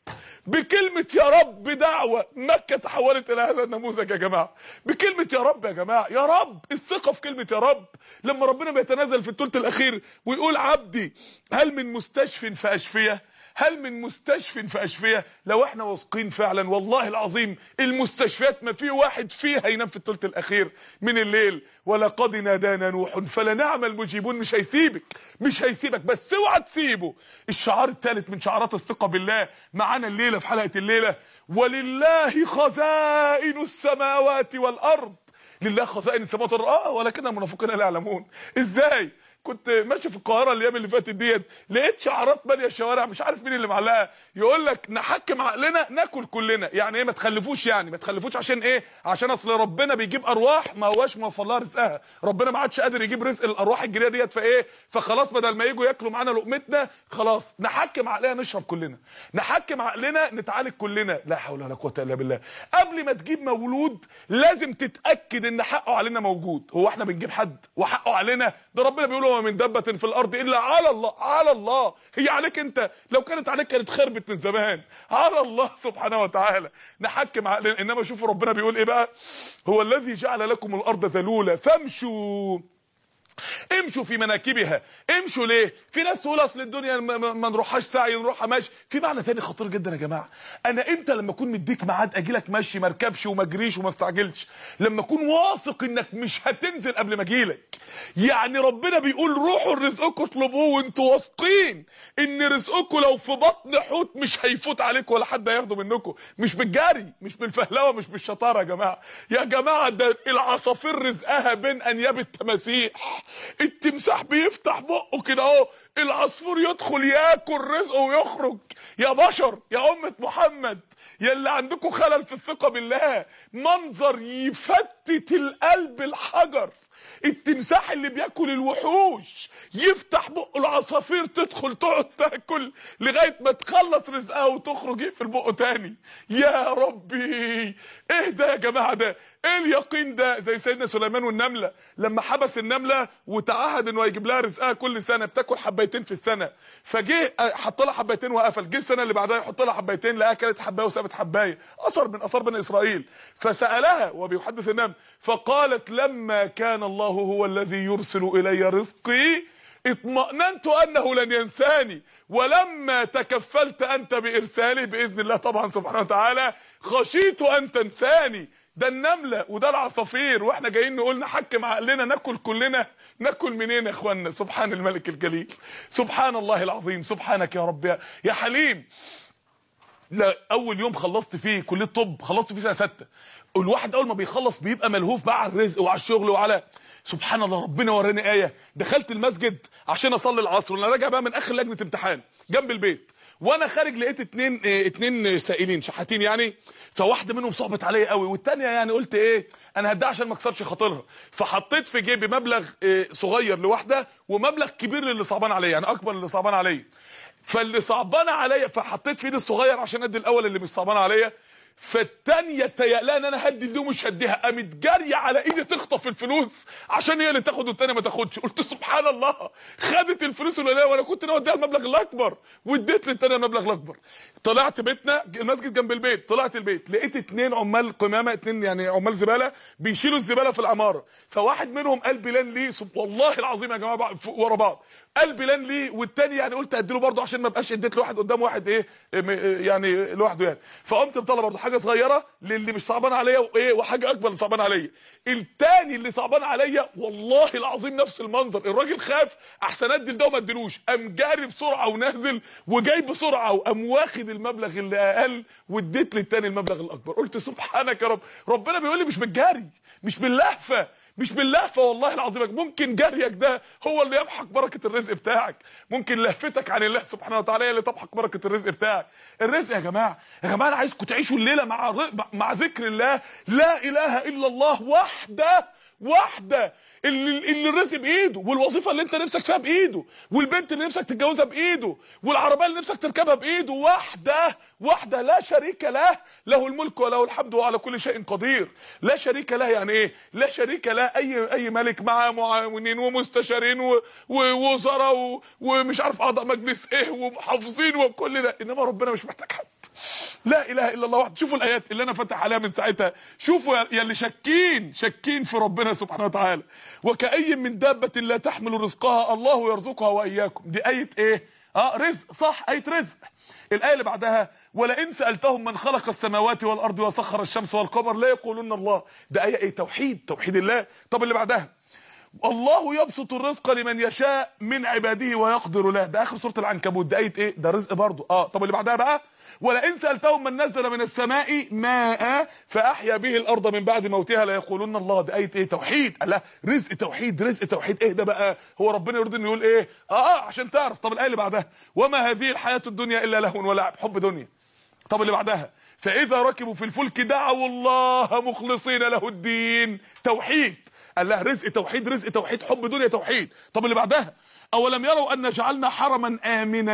بكلمة يا رب دعوة مكة تحولت إلى هذا النموذج يا جماعة بكلمة يا رب يا جماعة يا رب الثقة في كلمة يا رب لما ربنا بيتنازل في الثلث الأخير ويقول عبدي هل من مستشفى فأشفيه هل من مستشفى في اشفيه لو احنا واثقين فعلا والله العظيم المستشفيات ما في واحد فيها ينام في الثلث الاخير من الليل ولقد نادانا نوح فلنعم المجيبون مش هيسيبك مش هيسيبك بس اوعى تسيبه الشعار الثالث من شعارات الثقه بالله معانا الليله في حلقه الليله ولله خزائن السماوات والارض لله خزائن السماوات والارض اه ولكن المنافقين لا يعلمون ازاي كنت ماشي في القاهره الايام اللي فاتت ديت لقيت شعارات ماليه الشوارع مش عارف مين اللي معلقها يقول لك نحكم عقلنا ناكل كلنا يعني ايه ما تخلفوش يعني ما تخلفوش عشان ايه عشان اصل ربنا بيجيب ارواح ما هواش موفر لها رزقها ربنا ما عادش قادر يجيب رزق الارواح الجريئه ديت فايه فخلاص بدل ما يجوا ياكلوا معانا لقمتنا خلاص نحكم عقلنا نشرب كلنا نحكم عقلنا نتعالج كلنا لا حول ولا قوه الا بالله قبل ما تجيب مولود لازم تتاكد ان حقه علينا موجود هو احنا بنجيب حد وحقه علينا ده ربنا بيقول وما من دابه في الارض الا على الله على الله هي عليك انت لو كانت عليك كانت خربت من زمان على الله سبحانه وتعالى نحكم عقلنا انما شوفوا ربنا بيقول ايه بقى هو الذي جعل لكم الارض ذلولا فامشوا امشوا في مناكبها امشوا ليه في ناس تقول اصل الدنيا ما, ما, ما نروحهاش سعي نروحها ماشي في معنى تاني خطير جدا يا جماعه انا امتى لما اكون مديك ميعاد اجي لك ماشي ما اركبش وما اجريش وما استعجلش لما اكون واثق انك مش هتنزل قبل ما اجي لك يعني ربنا بيقول روحوا رزقكم اطلبوه وانتوا واثقين ان رزقكم لو في بطن حوت مش هيفوت عليكم ولا حد هياخده منكم مش بالجري مش بالفهلوه مش بالشطاره يا جماعه يا جماعه ده العصافير رزقها بين انياب التماسيح التمساح بيفتح بقه كده اهو العصفور يدخل ياكل رزقه ويخرج يا بشر يا أمة محمد يا اللي عندكم خلل في الثقة بالله منظر يفتت القلب الحجر التمساح اللي بياكل الوحوش يفتح بقه العصافير تدخل تقعد تاكل لغايه ما تخلص رزقها وتخرج يقفل بقه تاني يا ربي ايه ده يا جماعه ده ايه اليقين ده زي سيدنا سليمان والنمله لما حبس النمله وتعهد انه هيجيب لها رزقها كل سنه بتاكل حبايتين في السنه فجه حط لها حبايتين وقفل جه السنه اللي بعدها يحط لها حبايتين لقاها كانت حبايه وسابت حبايه اثر من اثار بني اسرائيل فسالها وبيحدث النمل فقالت لما كان الله هو الذي يرسل الي رزقي اطمأننت انه لن ينساني ولما تكفلت انت بارساله باذن الله طبعا سبحانه وتعالى خشيت ان تنساني ده النملة وده العصافير واحنا جايين نقول نحكم عقلنا ناكل كلنا ناكل منين يا اخوانا سبحان الملك الجليل سبحان الله العظيم سبحانك يا رب يا حليم لا اول يوم خلصت فيه كليه طب خلصت فيه سنه سته الواحد اول ما بيخلص بيبقى ملهوف بقى على الرزق وعلى الشغل وعلى سبحان الله ربنا وراني ايه دخلت المسجد عشان اصلي العصر وانا راجع بقى من اخر لجنه امتحان جنب البيت وانا خارج لقيت اتنين اه اتنين سائلين شحاتين يعني فواحده منهم صعبت عليا قوي والتانيه يعني قلت ايه انا هديها عشان ما اكسرش خاطرها فحطيت في جيبي مبلغ اه صغير لواحده ومبلغ كبير للي صعبان عليا يعني اكبر للي صعبان عليا فاللي صعبان عليا فحطيت في ايدي الصغير عشان ادي الاول اللي مش صعبان عليا فالتانية تيقلها ان انا هدي دي ومش هديها قامت جاريه على ايدي تخطف الفلوس عشان هي اللي تاخد والتانية ما تاخدش قلت سبحان الله خدت الفلوس اللي وانا كنت ناوي اديها المبلغ الاكبر واديت للتانية المبلغ الاكبر طلعت بيتنا المسجد جنب البيت طلعت البيت لقيت اتنين عمال قمامه اتنين يعني عمال زباله بيشيلوا الزباله في العماره فواحد منهم قال بلان لي والله العظيم يا جماعه ورا بعض قال بلان لي والتاني يعني قلت اديله برضه عشان ما ابقاش اديت لواحد قدام واحد ايه يعني لوحده يعني فقمت مطلع برضه حاجه صغيره للي مش صعبان عليا وايه وحاجه اكبر اللي صعبان عليا التاني اللي صعبان عليا والله العظيم نفس المنظر الراجل خاف احسن ادي لده وما اديلوش قام جاري بسرعه ونازل وجاي بسرعه وقام واخد المبلغ اللي اقل واديت للتاني المبلغ الاكبر قلت سبحانك يا رب ربنا بيقول لي مش بالجاري مش باللهفه مش باللهفه والله العظيم ممكن جريك ده هو اللي يمحق بركه الرزق بتاعك ممكن لهفتك عن الله سبحانه وتعالى هي اللي تمحق بركه الرزق بتاعك الرزق يا جماعه يا جماعه انا عايزكم تعيشوا الليله مع مع ذكر الله لا اله الا الله وحده وحده اللي, اللي الرزق بايده والوظيفه اللي انت نفسك فيها بايده والبنت اللي نفسك تتجوزها بايده والعربيه اللي نفسك تركبها بايده وحده وحده لا شريك له له الملك وله الحمد وعلى كل شيء قدير لا شريك له يعني ايه لا شريك له اي اي ملك معاه معاونين ومستشارين و- ووزراء و- ومش عارف اعضاء مجلس ايه ومحافظين وكل ده انما ربنا مش محتاج حد لا اله الا الله وحده شوفوا الايات اللي انا فاتح عليها من ساعتها شوفوا يا- يا اللي شاكين شاكين في ربنا سبحانه وتعالى وكأي من دابة لا تحمل رزقها الله يرزقها واياكم دي آية ايه اه رزق صح آية رزق الآية اللي بعدها ولئن سألتهم من خلق السماوات والأرض وسخر الشمس والقمر لا يقولون الله ده آية ايه توحيد توحيد الله طب اللي بعدها الله يبسط الرزق لمن يشاء من عباده ويقدر له ده اخر سوره العنكبوت ده ايه ايه ده رزق برضه اه طب اللي بعدها بقى ولئن سالتهم من نزل من السماء ماء فاحيا به الارض من بعد موتها لا يقولون الله ده ايه ايه توحيد الله رزق توحيد رزق توحيد ايه ده بقى هو ربنا يريد انه يقول ايه اه عشان تعرف طب الايه اللي بعدها وما هذه الحياه الدنيا الا لهو ولعب حب دنيا طب اللي بعدها فاذا ركبوا في الفلك دعوا الله مخلصين له الدين توحيد قال لها رزق توحيد رزق توحيد حب دنيا توحيد طب اللي بعدها اولم يروا ان جعلنا حرما امنا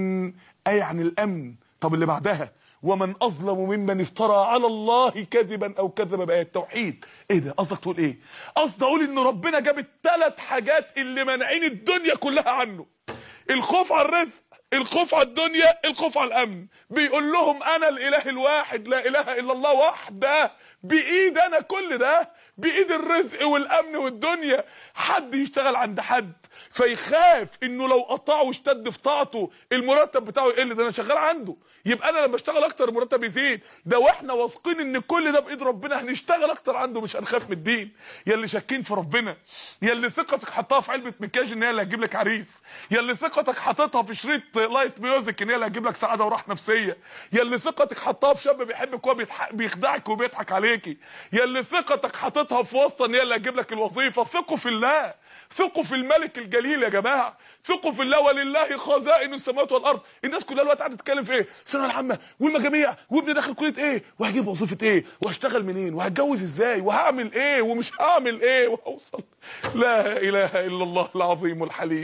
اي يعني الامن طب اللي بعدها ومن اظلم ممن افترى على الله كذبا او كذب بايات التوحيد ايه ده قصدك تقول ايه قصدي اقول ان ربنا جاب الثلاث حاجات اللي مانعين الدنيا كلها عنه الخوف على الرزق الخوف على الدنيا الخوف على الامن بيقول لهم انا الاله الواحد لا اله الا الله وحده بايد انا كل ده بايد الرزق والامن والدنيا حد يشتغل عند حد فيخاف انه لو قطعه واشتد في طاعته المرتب بتاعه يقل ده انا شغال عنده يبقى انا لما اشتغل اكتر المرتب يزيد ده واحنا واثقين ان كل ده بايد ربنا هنشتغل اكتر عنده مش هنخاف من الدين يا اللي شاكين في ربنا يا اللي ثقتك حطها في علبه مكياج ان هي اللي هتجيب لك عريس يا اللي ثقتك حاططها في شريط لايت ميوزك ان هي اللي هتجيب لك سعاده وراحه نفسيه يا اللي ثقتك حطها في شاب بيحبك وهو بيضحك- بيخدعك وبيضحك عليكي يا اللي ثقتك حاططها في واسطه ان هي اللي هتجيب لك الوظيفه ثقوا في الله ثقوا في الملك الجليل يا جماعه ثقوا في الله ولله خزائن السماوات والارض الناس كلها الوقت قاعده تتكلم في ايه الثانويه العامه والمجاميع وابني داخل كليه ايه وهجيب وظيفه ايه وهشتغل منين وهتجوز ازاي وهعمل ايه ومش هعمل ايه وهوصل لا اله الا الله العظيم الحليم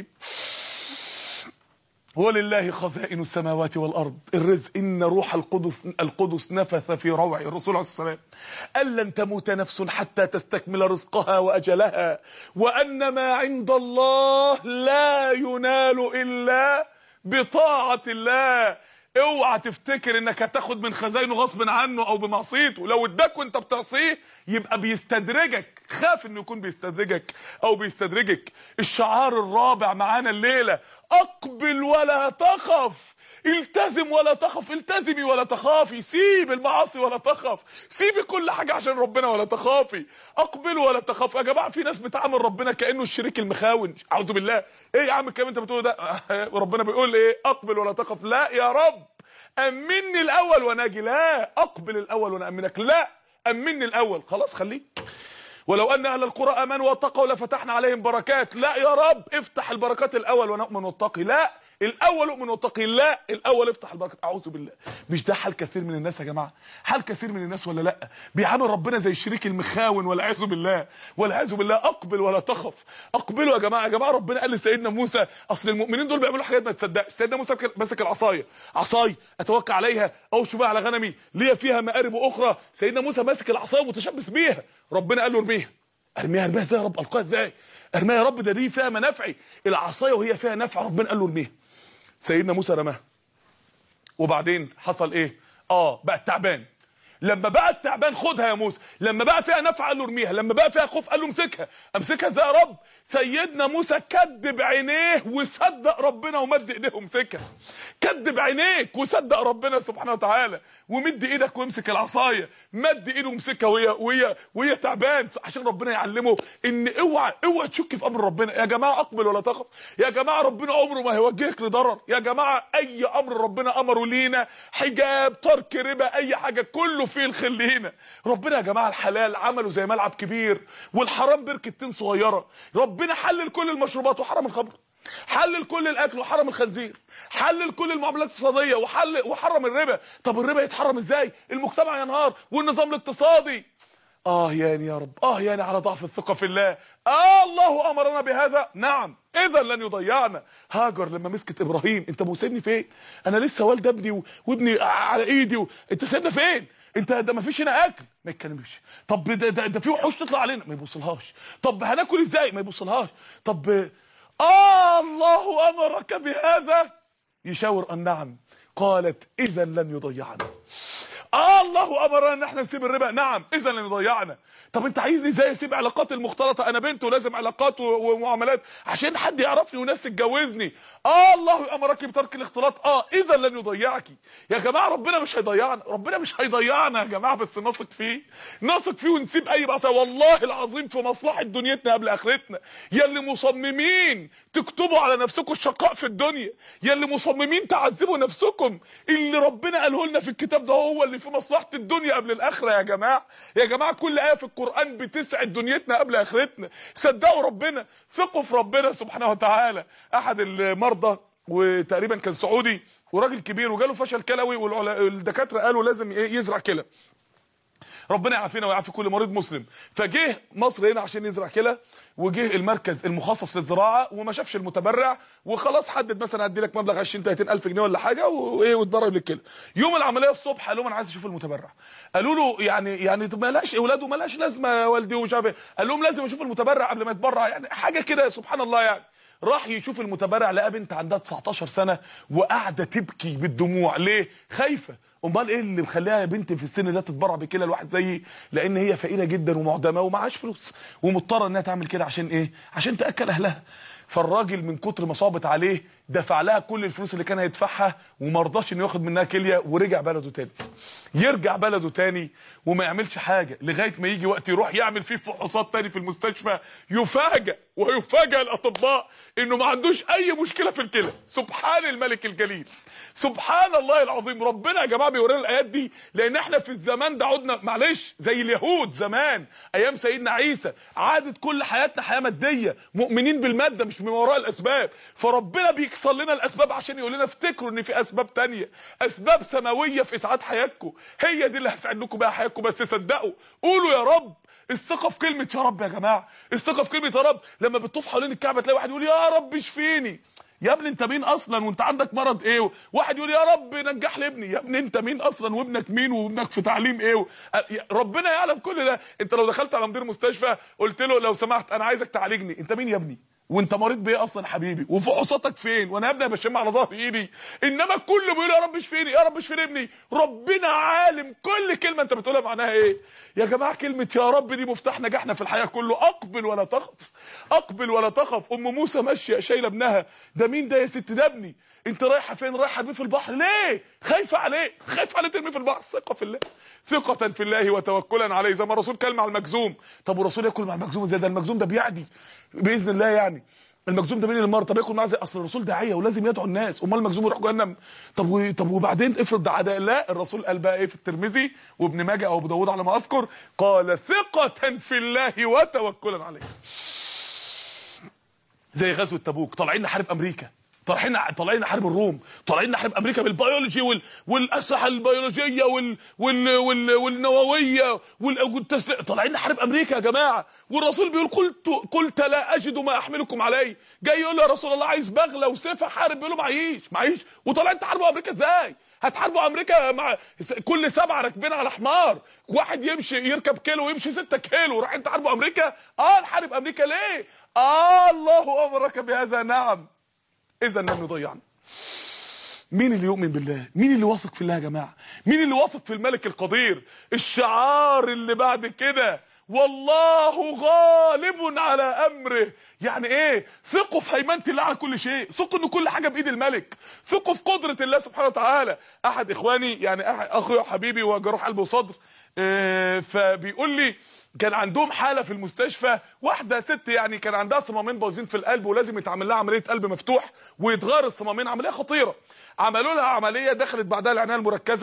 ولله خزائن السماوات والارض الرزق ان روح القدس القدس نفث في روع الرسول عليه السلام ان لن تموت نفس حتى تستكمل رزقها واجلها وان ما عند الله لا ينال الا بطاعه الله اوعى تفتكر انك هتاخد من خزاينه غصب عنه او بمعصيته لو اداك وانت بتعصيه يبقى بيستدرجك خاف انه يكون بيستدرجك او بيستدرجك الشعار الرابع معانا الليله اقبل ولا تخف التزم ولا تخف التزمي ولا تخافي سيب المعاصي ولا تخف سيبي كل حاجه عشان ربنا ولا تخافي اقبل ولا تخاف يا جماعه في ناس بتعامل ربنا كانه الشريك المخاون اعوذ بالله ايه يا عم الكلام انت بتقوله ده ربنا بيقول ايه اقبل ولا تخف لا يا رب امني الاول وانا اجي لا اقبل الاول وانا امنك لا امني الاول خلاص خليك ولو ان اهل القرى امنوا واتقوا لفتحنا عليهم بركات لا يا رب افتح البركات الاول ونؤمن واتقي لا الاول اؤمن واتقي لا الاول افتح البركات اعوذ بالله مش ده حال كثير من الناس يا جماعه حال كثير من الناس ولا لا بيعامل ربنا زي الشريك المخاون والعياذ بالله والعياذ بالله اقبل ولا تخف اقبلوا يا جماعه يا جماعه ربنا قال لسيدنا موسى اصل المؤمنين دول بيعملوا حاجات ما تصدقش سيدنا موسى مسك العصايه عصاي اتوكل عليها او بها على غنمي لي فيها مآرب اخرى سيدنا موسى ماسك العصايه ومتشبث بيها ربنا قال له ارميها ارميها ارميها ازاي يا رب القاها ازاي ارميها يا رب ده دي فيها منافعي العصايه وهي فيها نفع ربنا قال له ارميها سيدنا موسى رماها وبعدين حصل ايه اه بقى تعبان لما بقى التعبان خدها يا موسى لما بقى فيها نفع قال له ارميها لما بقى فيها خوف قال له امسكها امسكها ازاي يا رب سيدنا موسى كدب عينيه وصدق ربنا ومد ايديه ومسكها كدب عينيك وصدق ربنا سبحانه وتعالى ومد ايدك وامسك العصايه مد ايده ومسكها وهي وهي وهي تعبان عشان ربنا يعلمه ان اوعى اوعى تشك في امر ربنا يا جماعه اقبل ولا تخف يا جماعه ربنا عمره ما هيوجهك لضرر يا جماعه اي امر ربنا امره لينا حجاب ترك ربا اي حاجه كله فيه الخير لينا ربنا يا جماعه الحلال عمله زي ملعب كبير والحرام بركتين صغيره ربنا حلل كل المشروبات وحرم الخمر حلل كل الاكل وحرم الخنزير حلل كل المعاملات الاقتصاديه وحل وحرم الربا طب الربا يتحرم ازاي المجتمع ينهار والنظام الاقتصادي اه يعني يا رب اه يعني على ضعف الثقه في الله آه الله امرنا بهذا نعم اذا لن يضيعنا هاجر لما مسكت ابراهيم انت موسيبني فين انا لسه والد ابني و... وابني على ايدي و... انت سيبنا فين انت ده ما فيش هنا اكل ما يتكلمش طب ده ده, ده في وحوش تطلع علينا ما يبصلهاش طب هناكل ازاي ما يبصلهاش طب آه الله امرك بهذا يشاور النعم قالت اذا لن يضيعنا آه الله امرنا ان احنا نسيب الربا نعم اذا لن يضيعنا طب انت عايزني ازاي اسيب علاقات المختلطه انا بنت ولازم علاقات و- ومعاملات عشان حد يعرفني وناس تتجوزني اه الله امرك بترك الاختلاط اه اذا لن يضيعك يا جماعه ربنا مش هيضيعنا ربنا مش هيضيعنا يا جماعه بس نثق فيه نثق فيه ونسيب اي بعصا والله العظيم في مصلحه دنيتنا قبل اخرتنا يا اللي مصممين تكتبوا على نفسكم الشقاء في الدنيا يا اللي مصممين تعذبوا نفسكم اللي ربنا قاله لنا في الكتاب ده هو اللي في مصلحه الدنيا قبل الاخره يا جماعه يا جماعه كل ايه في القران بتسعد دنيتنا قبل اخرتنا صدقوا ربنا ثقوا في ربنا سبحانه وتعالى احد المرضى وتقريبا كان سعودي وراجل كبير وجاله فشل كلوي والدكاتره قالوا لازم إيه يزرع كلى ربنا يعافينا ويعافي كل مريض مسلم فجه مصر هنا عشان يزرع كلى وجه المركز المخصص للزراعه وما شافش المتبرع وخلاص حدد مثلا هدي لك مبلغ 20 30 الف جنيه ولا حاجه وايه واتبرع للكلى يوم العمليه الصبح قال لهم انا عايز اشوف المتبرع قالوا له يعني يعني طب ما لهاش اولاده ما لهاش لازمه يا والدي ومش عارف ايه قال لهم لازم اشوف المتبرع قبل ما يتبرع يعني حاجه كده سبحان الله يعني راح يشوف المتبرع لقى بنت عندها 19 سنه وقاعده تبكي بالدموع ليه خايفه امال ايه اللي مخليها يا بنت في السن ده تتبرع بكلى الواحد زيي لان هي فقيره جدا ومعدمه ومعاش فلوس ومضطره انها تعمل كده عشان ايه عشان تاكل اهلها فالراجل من كتر ما صابت عليه دفع لها كل الفلوس اللي كان هيدفعها وما رضاش انه ياخد منها كليه ورجع بلده تاني يرجع بلده تاني وما يعملش حاجه لغايه ما يجي وقت يروح يعمل فيه فحوصات تاني في المستشفى يفاجئ ويفاجئ الاطباء انه ما عندوش اي مشكله في الكلى سبحان الملك الجليل سبحان الله العظيم ربنا يا جماعه بيورينا الايات دي لان احنا في الزمان ده عدنا معلش زي اليهود زمان ايام سيدنا عيسى عادت كل حياتنا حياه ماديه مؤمنين بالماده مش من وراء الاسباب فربنا بيكسر لنا الاسباب عشان يقول لنا افتكروا ان في اسباب تانية اسباب سماويه في اسعاد حياتكم هي دي اللي هسعد لكم بيها حياتكم بس صدقوا قولوا يا رب الثقه في كلمه يا رب يا جماعه الثقه في كلمه يا رب لما بتطوف حوالين الكعبه تلاقي واحد يقول يا رب اشفيني يا ابني انت مين اصلا وانت عندك مرض ايه واحد يقول يا رب نجح لي ابني يا ابني انت مين اصلا وابنك مين وابنك في تعليم ايه ربنا يعلم كل ده انت لو دخلت على مدير مستشفى قلت له لو سمحت انا عايزك تعالجني انت مين يا ابني وانت مريض بايه اصلا حبيبي وفحوصاتك فين وانا يا ابني بشم على ظهر ايدي انما كله بيقول يا رب اشفيني يا رب اشفيني ابني ربنا عالم كل كلمه انت بتقولها معناها ايه يا جماعه كلمه يا رب دي مفتاح نجاحنا في الحياه كله اقبل ولا تخف اقبل ولا تخف ام موسى ماشيه شايله ابنها ده مين ده يا ست ده ابني انت رايحه فين رايحه بيه في البحر ليه خايفه عليه خايفه عليه ترميه في البحر ثقه في الله ثقة في الله وتوكلا عليه زي ما الرسول كل مع المجزوم طب والرسول ياكل مع المجزوم ازاي ده المجزوم ده بيعدي باذن الله يعني المجزوم ده مين اللي مر طب ياكل معاه زي اصل الرسول داعيه ولازم يدعو الناس امال المجزوم يروح جهنم طب و... طب وبعدين افرض ده عداء لا الرسول قال بقى ايه في الترمذي وابن ماجه او ابو داوود على ما اذكر قال ثقة في الله وتوكلا عليه زي غزوه تبوك طالعين نحارب امريكا طالعين طالعين نحارب الروم طالعين نحارب امريكا بالبيولوجي وال... والاسلحه البيولوجيه وال... وال... وال... والنوويه وال... والتسليح طالعين نحارب امريكا يا جماعه والرسول بيقول قلت قلت لا اجد ما احملكم عليه جاي يقول له يا رسول الله عايز بغله وسيف احارب بيقول له معيش معيش وطالعين تحاربوا امريكا ازاي هتحاربوا امريكا مع كل سبعه راكبين على حمار واحد يمشي يركب كيلو ويمشي 6 كيلو رايحين تحاربوا امريكا اه نحارب امريكا ليه اه الله امرك بهذا نعم اذا لن يضيعنا مين اللي يؤمن بالله مين اللي واثق في الله يا جماعه مين اللي واثق في الملك القدير الشعار اللي بعد كده والله غالب على امره يعني ايه ثقوا في هيمنه الله على كل شيء ثقوا ان كل حاجه بايد الملك ثقوا في قدره الله سبحانه وتعالى احد اخواني يعني أحد اخويا وحبيبي وجروح قلب وصدر اه فبيقول لي كان عندهم حاله في المستشفى واحده ست يعني كان عندها صمامين بايظين في القلب ولازم يتعمل لها عمليه قلب مفتوح ويتغير الصمامين عمليه خطيره عملوا لها عمليه دخلت بعدها العنايه المركزه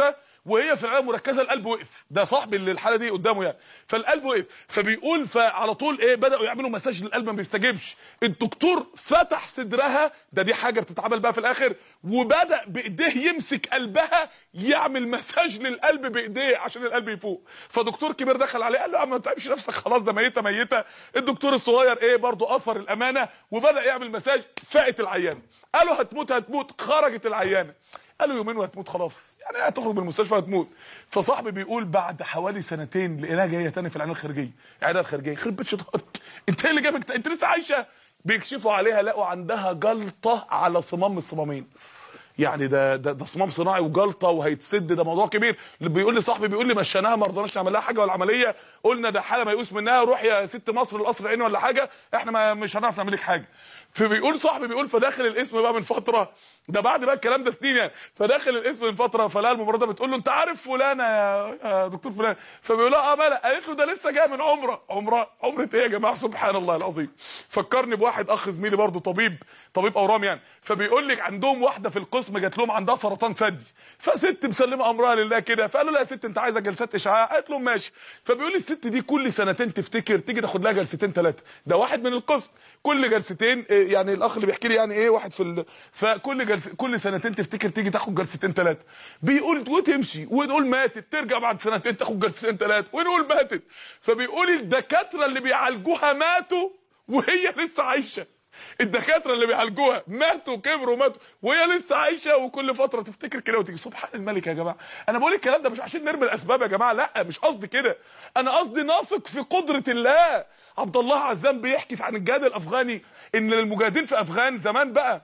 وهي في العنايه المركزه القلب وقف ده صاحبي اللي الحاله دي قدامه يعني فالقلب وقف فبيقول فعلى طول ايه بداوا يعملوا مساج للقلب ما بيستجيبش الدكتور فتح صدرها ده دي حاجه بتتعمل بقى في الاخر وبدا بايديه يمسك قلبها يعمل مساج للقلب بايديه عشان القلب يفوق فدكتور كبير دخل عليه قال له يا عم ما تتعبش نفسك خلاص ده ميته ميته الدكتور الصغير ايه برضه اثر الامانه وبدا يعمل مساج فاقت العيانه قالوا هتموت هتموت خرجت العيانه قالوا يومين وهتموت خلاص يعني هتخرج من المستشفى هتموت فصاحبي بيقول بعد حوالي سنتين لقيناها جايه تاني في العنايه الخارجيه العياده الخارجيه يخرب بيت شيطانك انت ايه اللي جابك انت لسه عايشه بيكشفوا عليها لقوا عندها جلطه على صمام من الصمامين يعني ده ده, ده صمام صناعي وجلطه وهيتسد ده موضوع كبير اللي بيقول لي صاحبي بيقول لي مشيناها ما رضناش نعمل لها حاجه ولا عمليه قلنا ده حاله ميؤوس منها روح يا ست مصر القصر العيني ولا حاجه احنا ما مش هنعرف نعمل لك حاجه فبيقول صاحبي بيقول فداخل الاسم بقى من فتره ده بعد بقى الكلام ده سنين يعني فداخل الاسم من فتره فلا الممرضه بتقول له انت عارف فلانه يا, يا دكتور فلان فبيقول لها اه مالك قالت له ده لسه جاي من عمره عمره عمره ايه يا جماعه سبحان الله العظيم فكرني بواحد اخ زميلي برضه طبيب طبيب اورام يعني فبيقول لك عندهم واحده في القسم جات لهم عندها سرطان ثدي فست مسلمه امرها لله كده فقالوا لها يا ست انت عايزه جلسات اشعاع قالت لهم ماشي فبيقول لي الست دي كل سنتين تفتكر تيجي تاخد لها جلستين ثلاثه ده واحد من القسم كل جلستين إيه يعني الاخ اللي بيحكي لي يعني ايه واحد في ال... فكل جلس كل سنتين تفتكر تيجي تاخد جلستين ثلاثه بيقول وتمشي ونقول ماتت ترجع بعد سنتين تاخد جلستين ثلاثه ونقول ماتت فبيقول الدكاتره اللي بيعالجوها ماتوا وهي لسه عايشه الدكاتره اللي بيعالجوها ماتوا كبروا ماتوا وهي لسه عايشه وكل فتره تفتكر كده وتيجي سبحان الملك يا جماعه انا بقول الكلام ده مش عشان نرمي الاسباب يا جماعه لا مش قصدي كده انا قصدي نثق في قدره الله عبد الله عزام بيحكي عن الجهاد الافغاني ان المجاهدين في افغان زمان بقى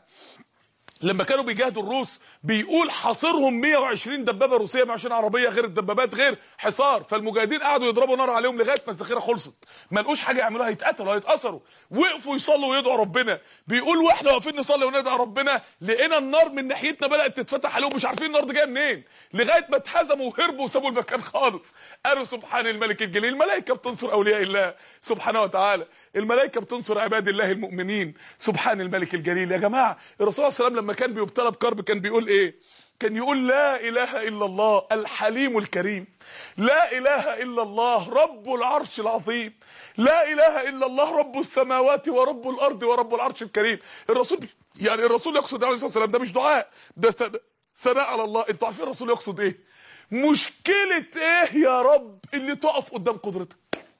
لما كانوا بيجاهدوا الروس بيقول حاصرهم 120 دبابه روسيه 120 عربيه غير الدبابات غير حصار فالمجاهدين قعدوا يضربوا نار عليهم لغايه ما الذخيره خلصت ما لقوش حاجه يعملوها هيتقتلوا هيتاثروا وقفوا يصلوا ويدعوا ربنا بيقول واحنا واقفين نصلي وندعي ربنا لقينا النار من ناحيتنا بدات تتفتح عليهم مش عارفين النار دي جايه منين لغايه ما اتهزموا وهربوا وسابوا المكان خالص قالوا سبحان الملك الجليل الملائكه بتنصر اولياء الله سبحانه وتعالى الملائكه بتنصر عباد الله المؤمنين سبحان الملك الجليل يا جماعه الرسول صلى الله عليه وسلم لما كان بيبتلى بكرب كان بيقول ايه كان يقول لا اله الا الله الحليم الكريم لا اله الا الله رب العرش العظيم لا اله الا الله رب السماوات ورب الارض ورب العرش الكريم الرسول يعني الرسول يقصد عليه الصلاه والسلام ده مش دعاء ده ثناء على الله انتوا عارفين الرسول يقصد ايه مشكله ايه يا رب اللي تقف قدام قدرتك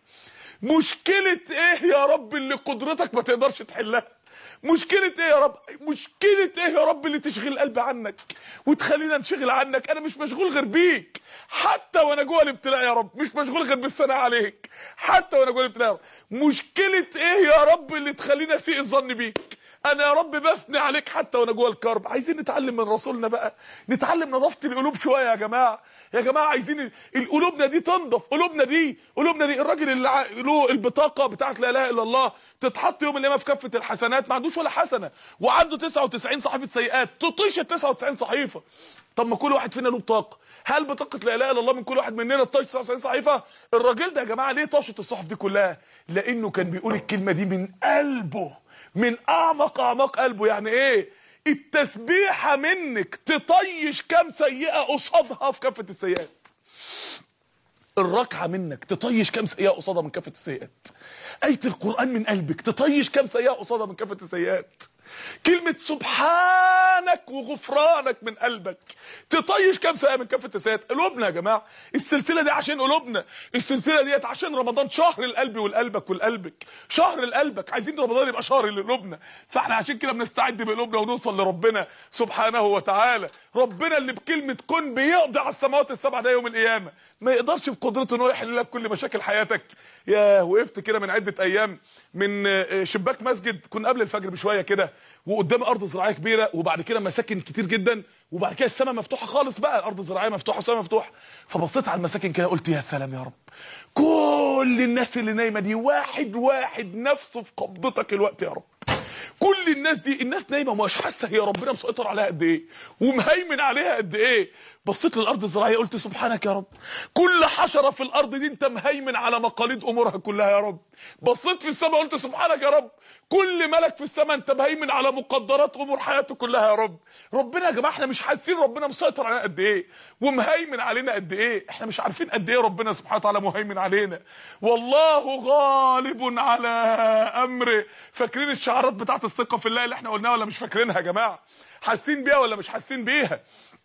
مشكله ايه يا رب اللي قدرتك ما تقدرش تحلها مشكلة ايه يا رب مشكلة ايه يا رب اللي تشغل القلب عنك وتخلينا نشغل عنك انا مش مشغول غير بيك حتى وانا جوه الابتلاء يا رب مش مشغول غير بالثناء عليك حتى وانا جوه الابتلاء يا رب مشكلة ايه يا رب اللي تخلينا اسيء الظن بيك انا يا رب بثني عليك حتى وانا جوه الكرب عايزين نتعلم من رسولنا بقى نتعلم نظافه القلوب شويه يا جماعه يا جماعه عايزين القلوبنا دي تنضف قلوبنا دي قلوبنا دي الراجل اللي له البطاقه بتاعت لا اله الا الله تتحط يوم القيامه في كفه الحسنات ما عندوش ولا حسنه وعنده 99 صحيفه سيئات تطيش ال 99 صحيفه طب ما كل واحد فينا له بطاقه هل بطاقه لا اله الا الله من كل واحد مننا تطيش 99 صحيفه الراجل ده يا جماعه ليه طاشت الصحف دي كلها لانه كان بيقول الكلمه دي من قلبه من اعمق اعماق قلبه يعني ايه التسبيحه منك تطيش كام سيئه قصادها في كافه السيئات الركعه منك تطيش كام سيئه قصادها من كافه السيئات ايه القران من قلبك تطيش كام سيئه قصادها من كافه السيئات كلمة سبحانك وغفرانك من قلبك تطيش كام سنة من كافة السيئات قلوبنا يا جماعة السلسلة دي عشان قلوبنا السلسلة ديت عشان رمضان شهر القلب والقلبك والقلبك شهر القلبك عايزين رمضان يبقى شهر لقلوبنا فاحنا عشان كده بنستعد بقلوبنا ونوصل لربنا سبحانه وتعالى ربنا اللي بكلمة كن بيقضي على السماوات السبع ده يوم القيامة ما يقدرش بقدرته انه يحل لك كل مشاكل حياتك يا وقفت كده من عدة ايام من شباك مسجد كنا قبل الفجر بشوية كده وقدام ارض زراعيه كبيره وبعد كده مساكن كتير جدا وبعد كده السماء مفتوحه خالص بقى الارض الزراعيه مفتوحه والسماء مفتوحه فبصيت على المساكن كده قلت يا سلام يا رب كل الناس اللي نايمه دي واحد واحد نفسه في قبضتك الوقت يا رب كل الناس دي الناس نايمه ومش حاسه هي ربنا مسيطر عليها قد ايه ومهيمن عليها قد ايه بصيت للارض الزراعيه قلت سبحانك يا رب كل حشره في الارض دي انت مهيمن على مقاليد امورها كلها يا رب بصيت في السماء قلت سبحانك يا رب كل ملك في السماء انت مهيمن على مقدرات امور حياته كلها يا رب ربنا يا جماعه احنا مش حاسين ربنا مسيطر علينا قد ايه ومهيمن علينا قد ايه احنا مش عارفين قد ايه ربنا سبحانه وتعالى مهيمن علينا والله غالب على امره فاكرين الشعارات بتاعت الثقه في الله اللي احنا قلناها ولا مش فاكرينها يا جماعه حاسين بيها ولا مش حاسين بيها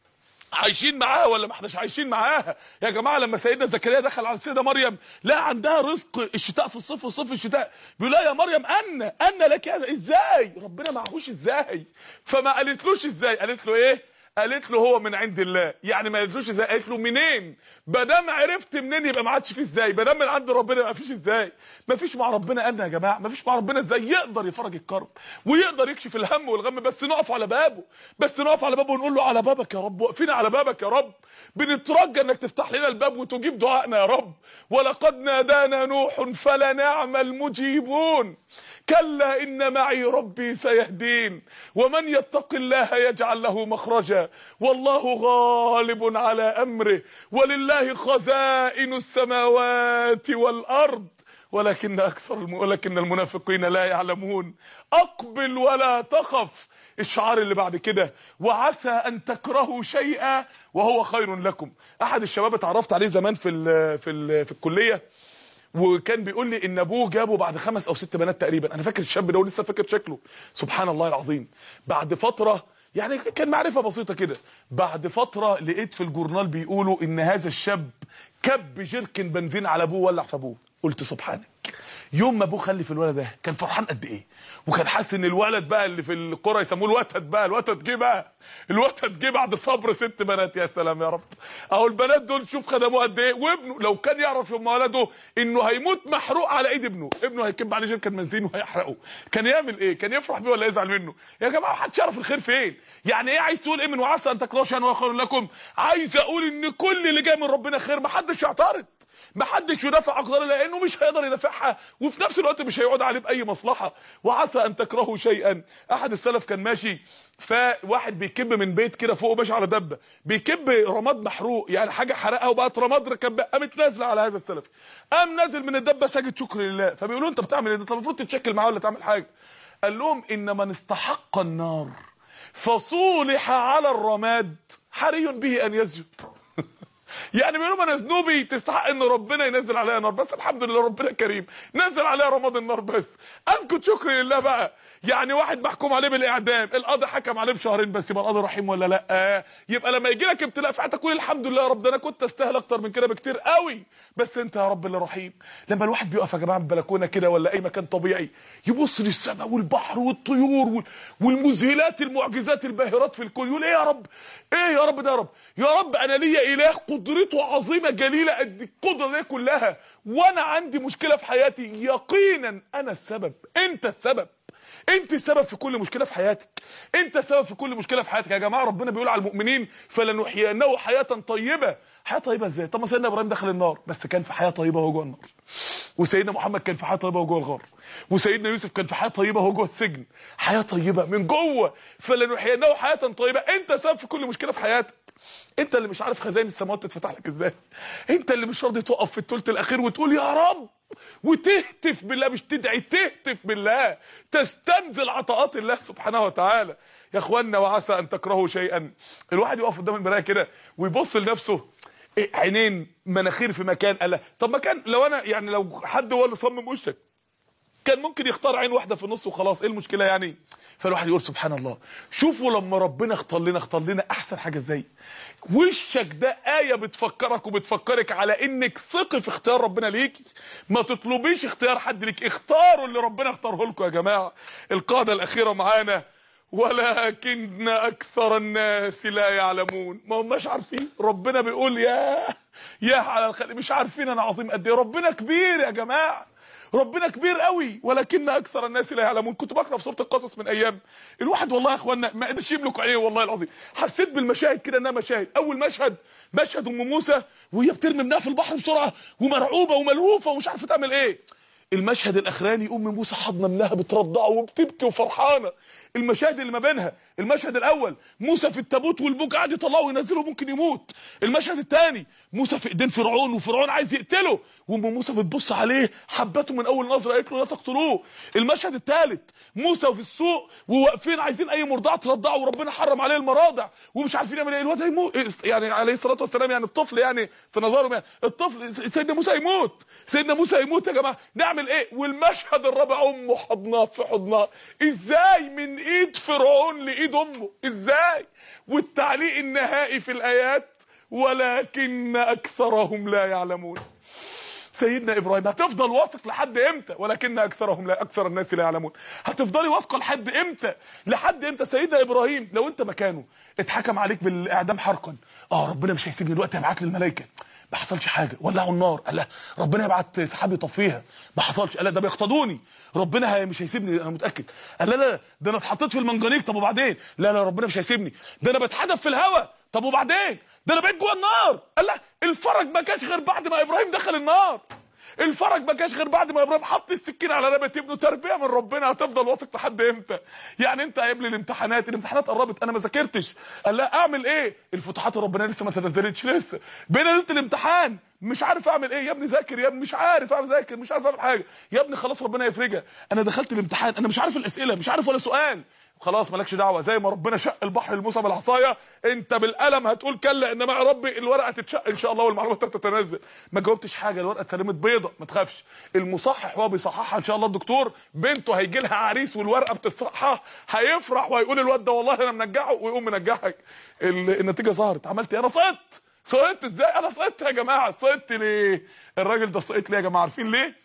عايشين معاها ولا ما احناش عايشين معاها يا جماعه لما سيدنا زكريا دخل على السيده مريم لا عندها رزق الشتاء في الصيف والصيف في الشتاء بيقول لها يا مريم ان ان لك هذا ازاي ربنا معهوش ازاي فما قالتلوش ازاي قالت له ايه قالت له هو من عند الله يعني ما قالتلوش ازاي قالت له منين ما دام عرفت منين يبقى ما عادش فيه ازاي ما دام من عند ربنا ما فيش ازاي ما فيش مع ربنا ان يا جماعه ما فيش مع ربنا ازاي يقدر يفرج الكرب ويقدر يكشف الهم والغم بس نقف على بابه بس نقف على بابه ونقول له على بابك يا رب واقفين على بابك يا رب بنترجى انك تفتح لنا الباب وتجيب دعائنا يا رب ولقد نادانا نوح فلنعم المجيبون كلا إن معي ربي سيهدين ومن يتق الله يجعل له مخرجا والله غالب على أمره ولله خزائن السماوات والأرض ولكن أكثر الم... ولكن المنافقين لا يعلمون أقبل ولا تخف الشعار اللي بعد كده وعسى أن تكرهوا شيئا وهو خير لكم أحد الشباب اتعرفت عليه زمان في ال... في ال... في الكلية وكان بيقول لي ان ابوه جابه بعد خمس او ست بنات تقريبا انا فاكر الشاب ده ولسه فاكر شكله سبحان الله العظيم بعد فتره يعني كان معرفه بسيطه كده بعد فتره لقيت في الجورنال بيقولوا ان هذا الشاب كب جركن بنزين على ابوه ولع في ابوه قلت سبحانك يوم ما ابوه خلف الولد ده كان فرحان قد ايه وكان حاسس ان الولد بقى اللي في القرى يسموه الوتد بقى الوتد جه بقى الوتد جه بعد صبر ست بنات يا سلام يا رب اهو البنات دول شوف خدموه قد ايه وابنه لو كان يعرف يوم ولده انه هيموت محروق على ايد ابنه ابنه هيكب عليه جركن بنزين وهيحرقه كان يعمل ايه كان يفرح بيه ولا يزعل منه يا جماعه محدش يعرف الخير فين يعني ايه عايز تقول ايه من وعسى ان تكرهوا شيئا وهو خير لكم عايز اقول ان كل اللي جاي من ربنا خير محدش يعترض محدش يدافع اقدار الله لانه مش هيقدر يدافعها وفي نفس الوقت مش هيقعد عليه باي مصلحه وعسى ان تكرهوا شيئا احد السلف كان ماشي فواحد بيكب من بيت كده فوق ماشي على دبه بيكب رماد محروق يعني حاجه حرقها وبقت رماد ركب قامت نازله على هذا السلفي قام نازل من الدبه ساجد شكر لله فبيقولوا انت بتعمل ايه انت المفروض تتشكل معاه ولا تعمل حاجه قال لهم ان من استحق النار فصولح على الرماد حري به ان يسجد يعني بيقولوا انا ذنوبي تستحق ان ربنا ينزل عليها نار بس الحمد لله ربنا كريم نزل عليها رماد النار بس اسجد شكر لله بقى يعني واحد محكوم عليه بالاعدام القاضي حكم عليه بشهرين بس يبقى القاضي رحيم ولا لا آه. يبقى لما يجي لك ابتلاء في حياتك قول الحمد لله يا رب ده انا كنت استاهل اكتر من كده بكتير قوي بس انت يا رب اللي رحيم لما الواحد بيقف يا جماعه في بلكونه كده ولا اي مكان طبيعي يبص للسماء والبحر والطيور وال- والمذهلات المعجزات الباهرات في الكون يقول ايه يا رب ايه يا رب ده يا رب يا رب انا ليا اله قدرته عظيمه جليله قد القدره دي كلها وانا عندي مشكله في حياتي يقينا انا السبب انت السبب انت السبب في كل مشكله في حياتك انت السبب في كل مشكله في حياتك يا جماعه ربنا بيقول على المؤمنين فلنحيينه حياه طيبه حياه طيبه ازاي طب ما سيدنا ابراهيم دخل النار بس كان في حياه طيبه وهو جوه النار وسيدنا محمد كان في حياه طيبه وهو جوه الغار وسيدنا يوسف كان في حياه طيبه وهو جوه السجن حياه طيبه من جوه فلنحيينه حياه طيبه انت سبب في كل مشكله في حياتك انت اللي مش عارف خزائن السماوات تتفتح لك ازاي انت اللي مش راضي تقف في الثلث الاخير وتقول يا رب وتهتف بالله مش تدعي تهتف بالله تستنزل عطاءات الله سبحانه وتعالى يا اخوانا وعسى ان تكرهوا شيئا الواحد يقف قدام المرايه كده ويبص لنفسه إيه، عينين مناخير في مكان قال طب ما كان لو انا يعني لو حد هو اللي صمم وشك كان ممكن يختار عين واحده في النص وخلاص ايه المشكله يعني فالواحد يقول سبحان الله شوفوا لما ربنا اختار لنا اختار لنا احسن حاجه ازاي وشك ده ايه بتفكرك وبتفكرك على انك ثقي في اختيار ربنا ليكي ما تطلبيش اختيار حد ليك اختاروا اللي ربنا اختاره لكم يا جماعه القاعده الاخيره معانا ولكن اكثر الناس لا يعلمون ما هماش عارفين ربنا بيقول يا يا على الخلق مش عارفين انا عظيم قد ايه ربنا كبير يا جماعه ربنا كبير قوي ولكن اكثر الناس لا يعلمون كنت بقرا في سوره القصص من ايام الواحد والله يا اخوانا ما قدرش يملك عينيه والله العظيم حسيت بالمشاهد كده انها مشاهد اول مشهد مشهد ام موسى وهي بترمي ابنها في البحر بسرعه ومرعوبه وملهوفه ومش عارفه تعمل ايه المشهد الاخراني ام موسى حاضنه ابنها بترضعه وبتبكي وفرحانه المشاهد اللي ما بينها المشهد الاول موسى في التابوت والبوك قاعد يطلعه وينزله ممكن يموت المشهد الثاني موسى في ايدين فرعون وفرعون عايز يقتله وام موسى بتبص عليه حبته من اول نظره قالت له لا تقتلوه المشهد الثالث موسى في السوق وواقفين عايزين اي مرضعه ترضعه وربنا حرم عليه المراضع ومش عارفين يعمل ايه الواد هيموت يعني عليه الصلاه والسلام يعني الطفل يعني في نظرهم يعني الطفل سيدنا موسى يموت سيدنا موسى يموت يا جماعه نعمل ايه والمشهد الرابع امه حضناه في حضنها ازاي من ايد فرعون لايد امه ازاي والتعليق النهائي في الايات ولكن اكثرهم لا يعلمون سيدنا ابراهيم هتفضل واثق لحد امتى ولكن اكثرهم لا اكثر الناس لا يعلمون هتفضلي واثقه لحد امتى لحد امتى سيدنا ابراهيم لو انت مكانه اتحكم عليك بالاعدام حرقا اه ربنا مش هيسيبني دلوقتي هيبعت لي الملائكه ما حصلش حاجه ولعوا النار قال لا ربنا يبعت سحاب يطفيها ما حصلش قال لا ده بيقتضوني ربنا هي مش هيسيبني انا متاكد قال لا لا ده انا اتحطيت في المنجنيق طب وبعدين لا لا ربنا مش هيسيبني ده انا بتحدف في الهواء طب وبعدين ده انا بقيت جوه النار قال لا الفرج ما كانش غير بعد ما ابراهيم دخل النار الفرج ما كانش غير بعد ما ابراهيم حط السكين على رقبه ابنه تربيه من ربنا هتفضل واثق لحد امتى يعني انت قبل الامتحانات الامتحانات قربت انا ما ذاكرتش قال لا اعمل ايه الفتوحات الربانيه لسه ما تنزلتش لسه بين ليله الامتحان مش عارف اعمل ايه يا ابني ذاكر يا ابني مش عارف اعمل ذاكر مش عارف اعمل حاجه يا ابني خلاص ربنا يفرجها انا دخلت الامتحان انا مش عارف الاسئله مش عارف ولا سؤال خلاص مالكش دعوه زي ما ربنا شق البحر لموسى بالعصايه انت بالقلم هتقول كلا ان مع ربي الورقه تتشق ان شاء الله والمعلومات تتنزل ما جاوبتش حاجه الورقه اتسلمت بيضه ما تخافش المصحح وهو بيصححها ان شاء الله الدكتور بنته هيجي لها عريس والورقه بتصحح هيفرح وهيقول الواد ده والله انا منجحه ويقوم منجحك النتيجه ظهرت عملت ايه انا سقطت سقطت ازاي انا سقطت يا جماعه سقطت ليه الراجل ده سقط ليه يا جماعه عارفين ليه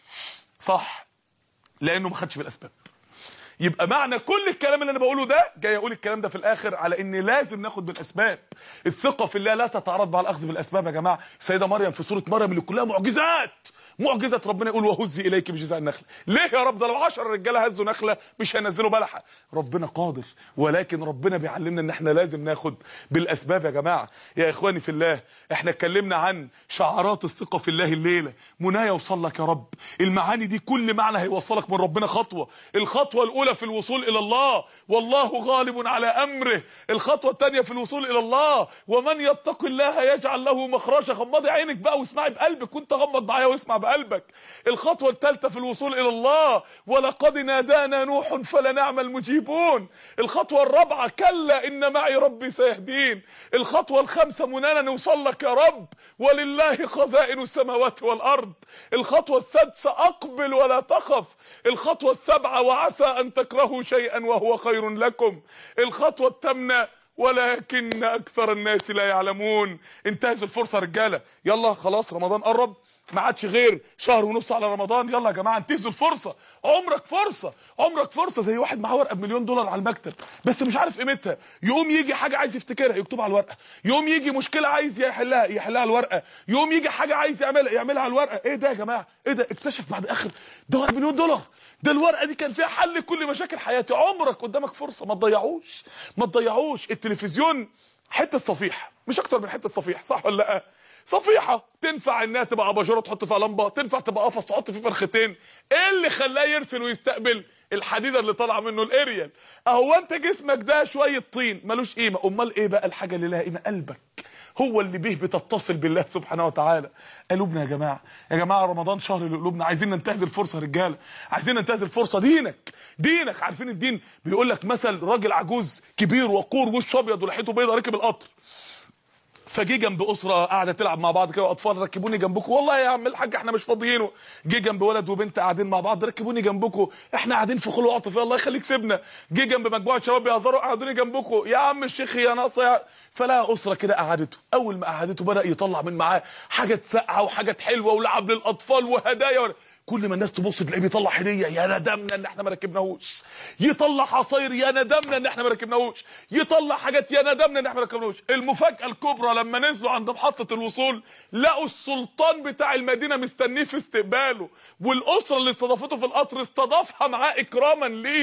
صح لانه ما خدش بالاسباب يبقى معنى كل الكلام اللي انا بقوله ده جاي اقول الكلام ده في الاخر على ان لازم ناخد بالاسباب الثقه في الله لا تتعارض مع الاخذ بالاسباب يا جماعه السيده مريم في سوره مريم اللي كلها معجزات معجزه ربنا يقول وهزي اليك بجزاء النخله ليه يا رب ده لو 10 رجاله هزوا نخله مش هينزلوا بلحه ربنا قادر ولكن ربنا بيعلمنا ان احنا لازم ناخد بالاسباب يا جماعه يا اخواني في الله احنا اتكلمنا عن شعارات الثقه في الله الليله منايا يوصل لك يا رب المعاني دي كل معنى هيوصلك من ربنا خطوه الخطوه الاولى في الوصول الى الله والله غالب على امره الخطوه الثانيه في الوصول الى الله ومن يتق الله يجعل له مخرجا غمضي عينك بقى واسمعي بقلبك وانت غمض معايا واسمع بقلبك الخطوه الثالثه في الوصول الى الله ولقد نادانا نوح فلنعم المجيبون الخطوه الرابعه كلا ان معي ربي سيهدين الخطوه الخامسه منانا نوصل لك يا رب ولله خزائن السماوات والارض الخطوه السادسه اقبل ولا تخف الخطوه السابعه وعسى ان تكرهوا شيئا وهو خير لكم الخطوه الثامنه ولكن اكثر الناس لا يعلمون انتهز الفرصه رجاله يلا خلاص رمضان قرب ما عادش غير شهر ونص على رمضان يلا يا جماعه انتهزوا الفرصه عمرك فرصه عمرك فرصه زي واحد معاه ورقه بمليون دولار على المكتب بس مش عارف قيمتها يقوم يجي حاجه عايز يفتكرها يكتبها على الورقه يقوم يجي مشكله عايز يحلها يحلها على الورقه يقوم يجي حاجه عايز يعملها يعملها على الورقه ايه ده يا جماعه ايه ده اكتشف بعد اخر ده ورقه مليون دولار ده الورقه دي كان فيها حل كل مشاكل حياتي عمرك قدامك فرصه ما تضيعوش ما تضيعوش التلفزيون حته صفيح مش اكتر من حته صفيح صح ولا لا صفيحه تنفع انها تبقى اباجوره تحط فيها لمبه تنفع تبقى قفص تحط فيه فرختين ايه اللي خلاه يرسل ويستقبل الحديده اللي طالعه منه الاريال اهو انت جسمك ده شويه طين ملوش قيمه امال ايه بقى الحاجه اللي لها قيمه قلبك هو اللي به بتتصل بالله سبحانه وتعالى قلوبنا يا جماعه يا جماعه رمضان شهر لقلوبنا عايزين ننتهز الفرصه يا رجاله عايزين ننتهز الفرصه دينك دينك عارفين الدين بيقول لك مثل راجل عجوز كبير وقور وشه ابيض ولحيته بيضه ركب القطر فجي جنب اسره قاعده تلعب مع بعض كده واطفال ركبوني جنبكم والله يا عم الحاج احنا مش فاضيين جه جنب ولد وبنت قاعدين مع بعض ركبوني جنبكم احنا قاعدين في خلوه عاطفيه الله يخليك سيبنا جه جنب مجموعه شباب بيهزروا قعدوني جنبكم يا عم الشيخ يا ناقصه يا فلا اسره كده قعدته اول ما قعدته بدا يطلع من معاه حاجه ساقعه وحاجات حلوه ولعب للاطفال وهدايا و... كل ما الناس تبص تلاقيه بيطلع هديه يا ندمنا ان احنا ما ركبناهوش يطلع عصاير يا ندمنا ان احنا ما ركبناهوش يطلع حاجات يا ندمنا ان احنا ما ركبناهوش المفاجاه الكبرى لما نزلوا عند محطه الوصول لقوا السلطان بتاع المدينه مستنيه في استقباله والاسره اللي استضافته في القطر استضافها معاه اكراما ليه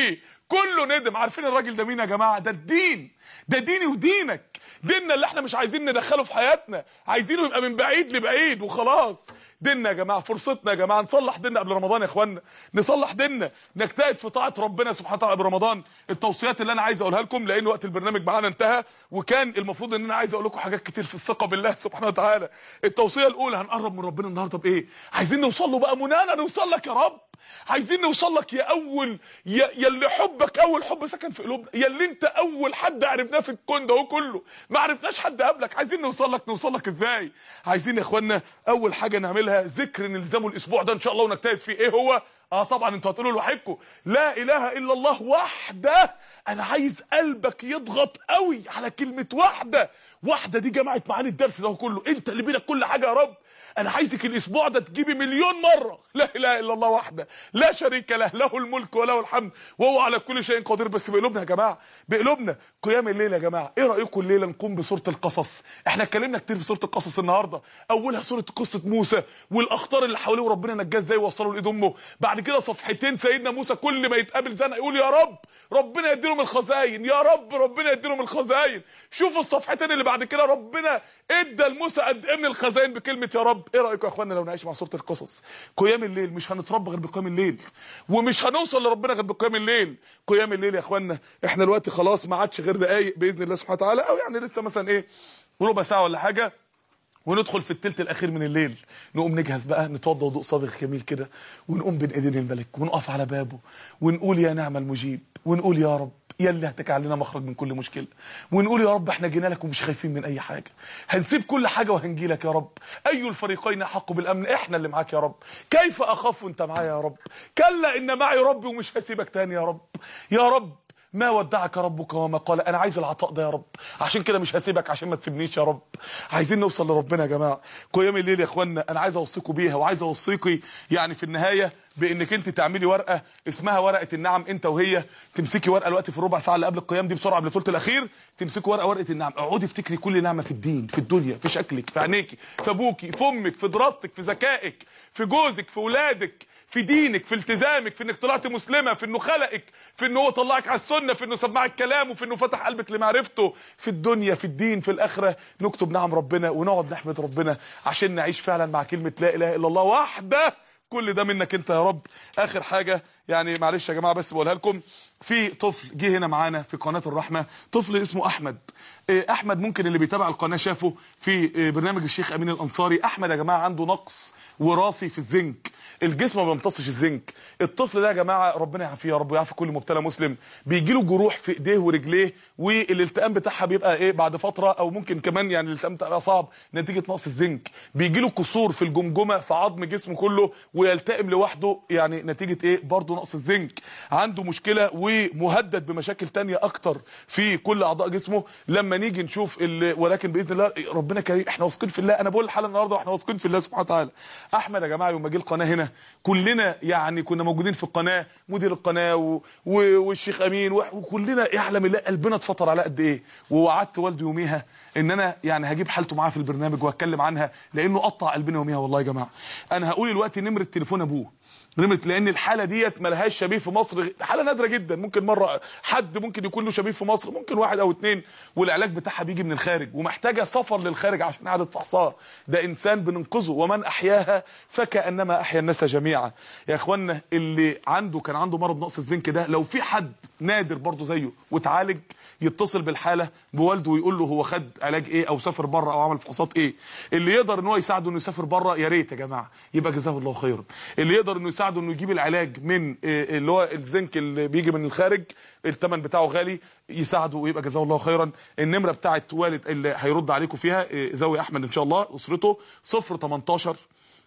كله ندم عارفين الراجل ده مين يا جماعه ده الدين ده ديني ودينك ديننا اللي احنا مش عايزين ندخله في حياتنا عايزينه يبقى من بعيد لبعيد وخلاص ديننا يا جماعه فرصتنا يا جماعه نصلح ديننا قبل رمضان يا اخوانا نصلح ديننا نجتهد في طاعه ربنا سبحانه وتعالى قبل رمضان التوصيات اللي انا عايز اقولها لكم لان وقت البرنامج معانا انتهى وكان المفروض ان انا عايز اقول لكم حاجات كتير في الثقه بالله سبحانه وتعالى التوصيه الاولى هنقرب من ربنا النهارده بايه عايزين نوصل له بقى منانا نوصل لك يا رب عايزين نوصل لك يا اول يا, يا اللي حبك اول حب سكن في قلوبنا يا اللي انت اول حد عرفناه في الكون ده كله ما عرفناش حد قبلك عايزين نوصل لك نوصل لك ازاي عايزين يا اخوانا اول حاجه نعملها ذكر نلزمه الاسبوع ده ان شاء الله ونجتهد فيه ايه هو اه طبعا انتوا هتقولوا لوحدكم لا اله الا الله وحده انا عايز قلبك يضغط قوي على كلمه وحده وحده دي جمعت معاني الدرس ده كله انت اللي بينك كل حاجه يا رب انا عايزك الاسبوع ده تجيبي مليون مره لا اله الا الله وحده لا شريك له له الملك وله الحمد وهو على كل شيء قدير بس بقلوبنا يا جماعه بقلوبنا قيام الليل يا جماعه ايه رايكم الليله نقوم بسوره القصص احنا اتكلمنا كتير في سوره القصص النهارده اولها سوره قصه موسى والاخطار اللي حواليه وربنا نجاه ازاي ووصله لايد امه بعد كده صفحتين سيدنا موسى كل ما يتقابل زنقه يقول يا رب ربنا يديله من الخزاين يا رب ربنا يديله من الخزاين شوفوا الصفحتين اللي بعد كده ربنا ادى لموسى قد ايه من الخزاين بكلمه يا رب ايه رايكم يا اخوانا لو نعيش مع سوره القصص قيام الليل مش هنتربى غير بقيام الليل ومش هنوصل لربنا غير بقيام الليل قيام الليل يا اخوانا احنا دلوقتي خلاص ما عادش غير دقايق باذن الله سبحانه وتعالى او يعني لسه مثلا ايه ربع ساعه ولا حاجه وندخل في التلت الاخير من الليل نقوم نجهز بقى نتوضى وضوء صابغ جميل كده ونقوم بين ايدين الملك ونقف على بابه ونقول يا نعم المجيب ونقول يا رب يا اللي هتجعل لنا مخرج من كل مشكله ونقول يا رب احنا جينا لك ومش خايفين من اي حاجه هنسيب كل حاجه وهنجي لك يا رب اي الفريقين احق بالامن احنا اللي معاك يا رب كيف اخاف وانت معايا يا رب كلا ان معي ربي ومش هسيبك تاني يا رب يا رب ما ودعك ربك وما قال انا عايز العطاء ده يا رب عشان كده مش هسيبك عشان ما تسيبنيش يا رب عايزين نوصل لربنا يا جماعه قيام الليل يا اخوانا انا عايز اوصيكم بيها وعايز اوصيكي يعني في النهايه بانك انت تعملي ورقه اسمها ورقه النعم انت وهي تمسكي ورقه الوقت في الربع ساعه اللي قبل القيام دي بسرعه قبل الثلث الاخير تمسكي ورقه ورقه النعم اقعدي افتكري كل نعمه في الدين في الدنيا في شكلك في عينيكي في ابوكي في امك في دراستك في ذكائك في جوزك في ولادك في دينك في التزامك في انك طلعت مسلمه في انه خلقك في انه هو طلعك على السنه في انه سمعك كلامه في انه فتح قلبك لمعرفته في الدنيا في الدين في الاخره نكتب نعم ربنا ونقعد نحمد ربنا عشان نعيش فعلا مع كلمه لا اله الا الله وحده كل ده منك انت يا رب اخر حاجه يعني معلش يا جماعه بس بقولها لكم في طفل جه هنا معانا في قناه الرحمه طفل اسمه احمد إيه احمد ممكن اللي بيتابع القناه شافه في إيه برنامج الشيخ امين الانصاري احمد يا جماعه عنده نقص وراثي في الزنك الجسم ما بيمتصش الزنك الطفل ده يا جماعه ربنا يعافيه يا رب ويعافي كل مبتلى مسلم بيجي له جروح في ايديه ورجليه والالتئام بتاعها بيبقى ايه بعد فتره او ممكن كمان يعني الالتئام بتاعها صعب نتيجه نقص الزنك بيجي له كسور في الجمجمه في عظم جسمه كله ويلتئم لوحده يعني نتيجه ايه برضه نقص الزنك عنده مشكله ومهدد بمشاكل تانية اكتر في كل اعضاء جسمه لما نيجي نشوف ولكن باذن الله ربنا كريم احنا واثقين في الله انا بقول الحلقه النهارده واحنا واثقين في الله سبحانه وتعالى احمد يا جماعه يوم ما جه القناه هنا كلنا يعني كنا موجودين في القناه مدير القناه و... و... والشيخ امين و... وكلنا يعلم الله قلبنا اتفطر على قد ايه ووعدت والدي يوميها ان انا يعني هجيب حالته معاه في البرنامج وهتكلم عنها لانه قطع قلبنا يوميها والله يا جماعه انا هقول دلوقتي نمره تليفون ابوه نمره لان الحاله ديت ملهاش شبيه في مصر حاله نادره جدا ممكن مره حد ممكن يكون له شبيه في مصر ممكن واحد او اتنين والعلاج بتاعها بيجي من الخارج ومحتاجه سفر للخارج عشان اعاده فحصها ده انسان بننقذه ومن احياها فكانما احيا الناس جميعا يا اخوانا اللي عنده كان عنده مرض نقص الزنك ده لو في حد نادر برضه زيه واتعالج يتصل بالحاله بوالده ويقول له هو خد علاج ايه او سافر بره او عمل فحوصات ايه اللي يقدر ان هو يساعده انه يسافر بره يا ريت يا جماعه يبقى جزاه الله خيرا اللي يقدر انه يساعده انه يجيب العلاج من اللي هو الزنك اللي بيجي من الخارج الثمن بتاعه غالي يساعده ويبقى جزاه الله خيرا النمره بتاعت والد اللي هيرد عليكم فيها ذوي احمد ان شاء الله اسرته 0 18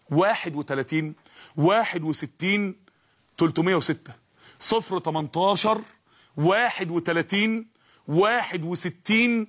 31 61 306 0 18 31 61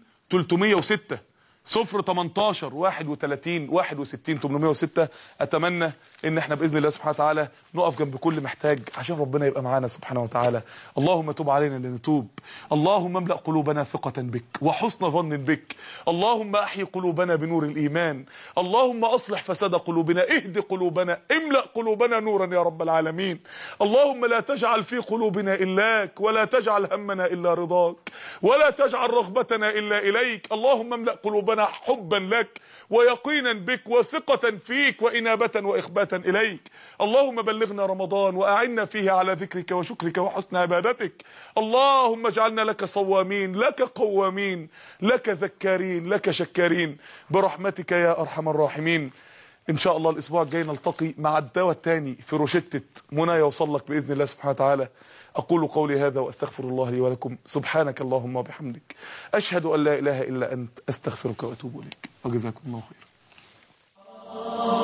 306 0 18 31 61 806 اتمنى ان احنا باذن الله سبحانه وتعالى نقف جنب كل محتاج عشان ربنا يبقى معانا سبحانه وتعالى اللهم تب علينا لنتوب اللهم املا قلوبنا ثقه بك وحسن ظن بك اللهم احي قلوبنا بنور الايمان اللهم اصلح فساد قلوبنا اهد قلوبنا املا قلوبنا نورا يا رب العالمين اللهم لا تجعل في قلوبنا الاك ولا تجعل همنا الا رضاك ولا تجعل رغبتنا الا اليك اللهم املا قلوبنا حبا لك ويقينا بك وثقه فيك وانابه واخباتا اليك اللهم بلغنا رمضان واعنا فيه على ذكرك وشكرك وحسن عبادتك اللهم اجعلنا لك صوامين لك قوامين لك ذكارين لك شكارين برحمتك يا ارحم الراحمين ان شاء الله الاسبوع الجاي نلتقي مع الدواء الثاني في روشتة منى يوصل لك باذن الله سبحانه وتعالى اقول قولي هذا واستغفر الله لي ولكم سبحانك اللهم وبحمدك اشهد ان لا اله الا انت استغفرك واتوب اليك وجزاكم الله خيرا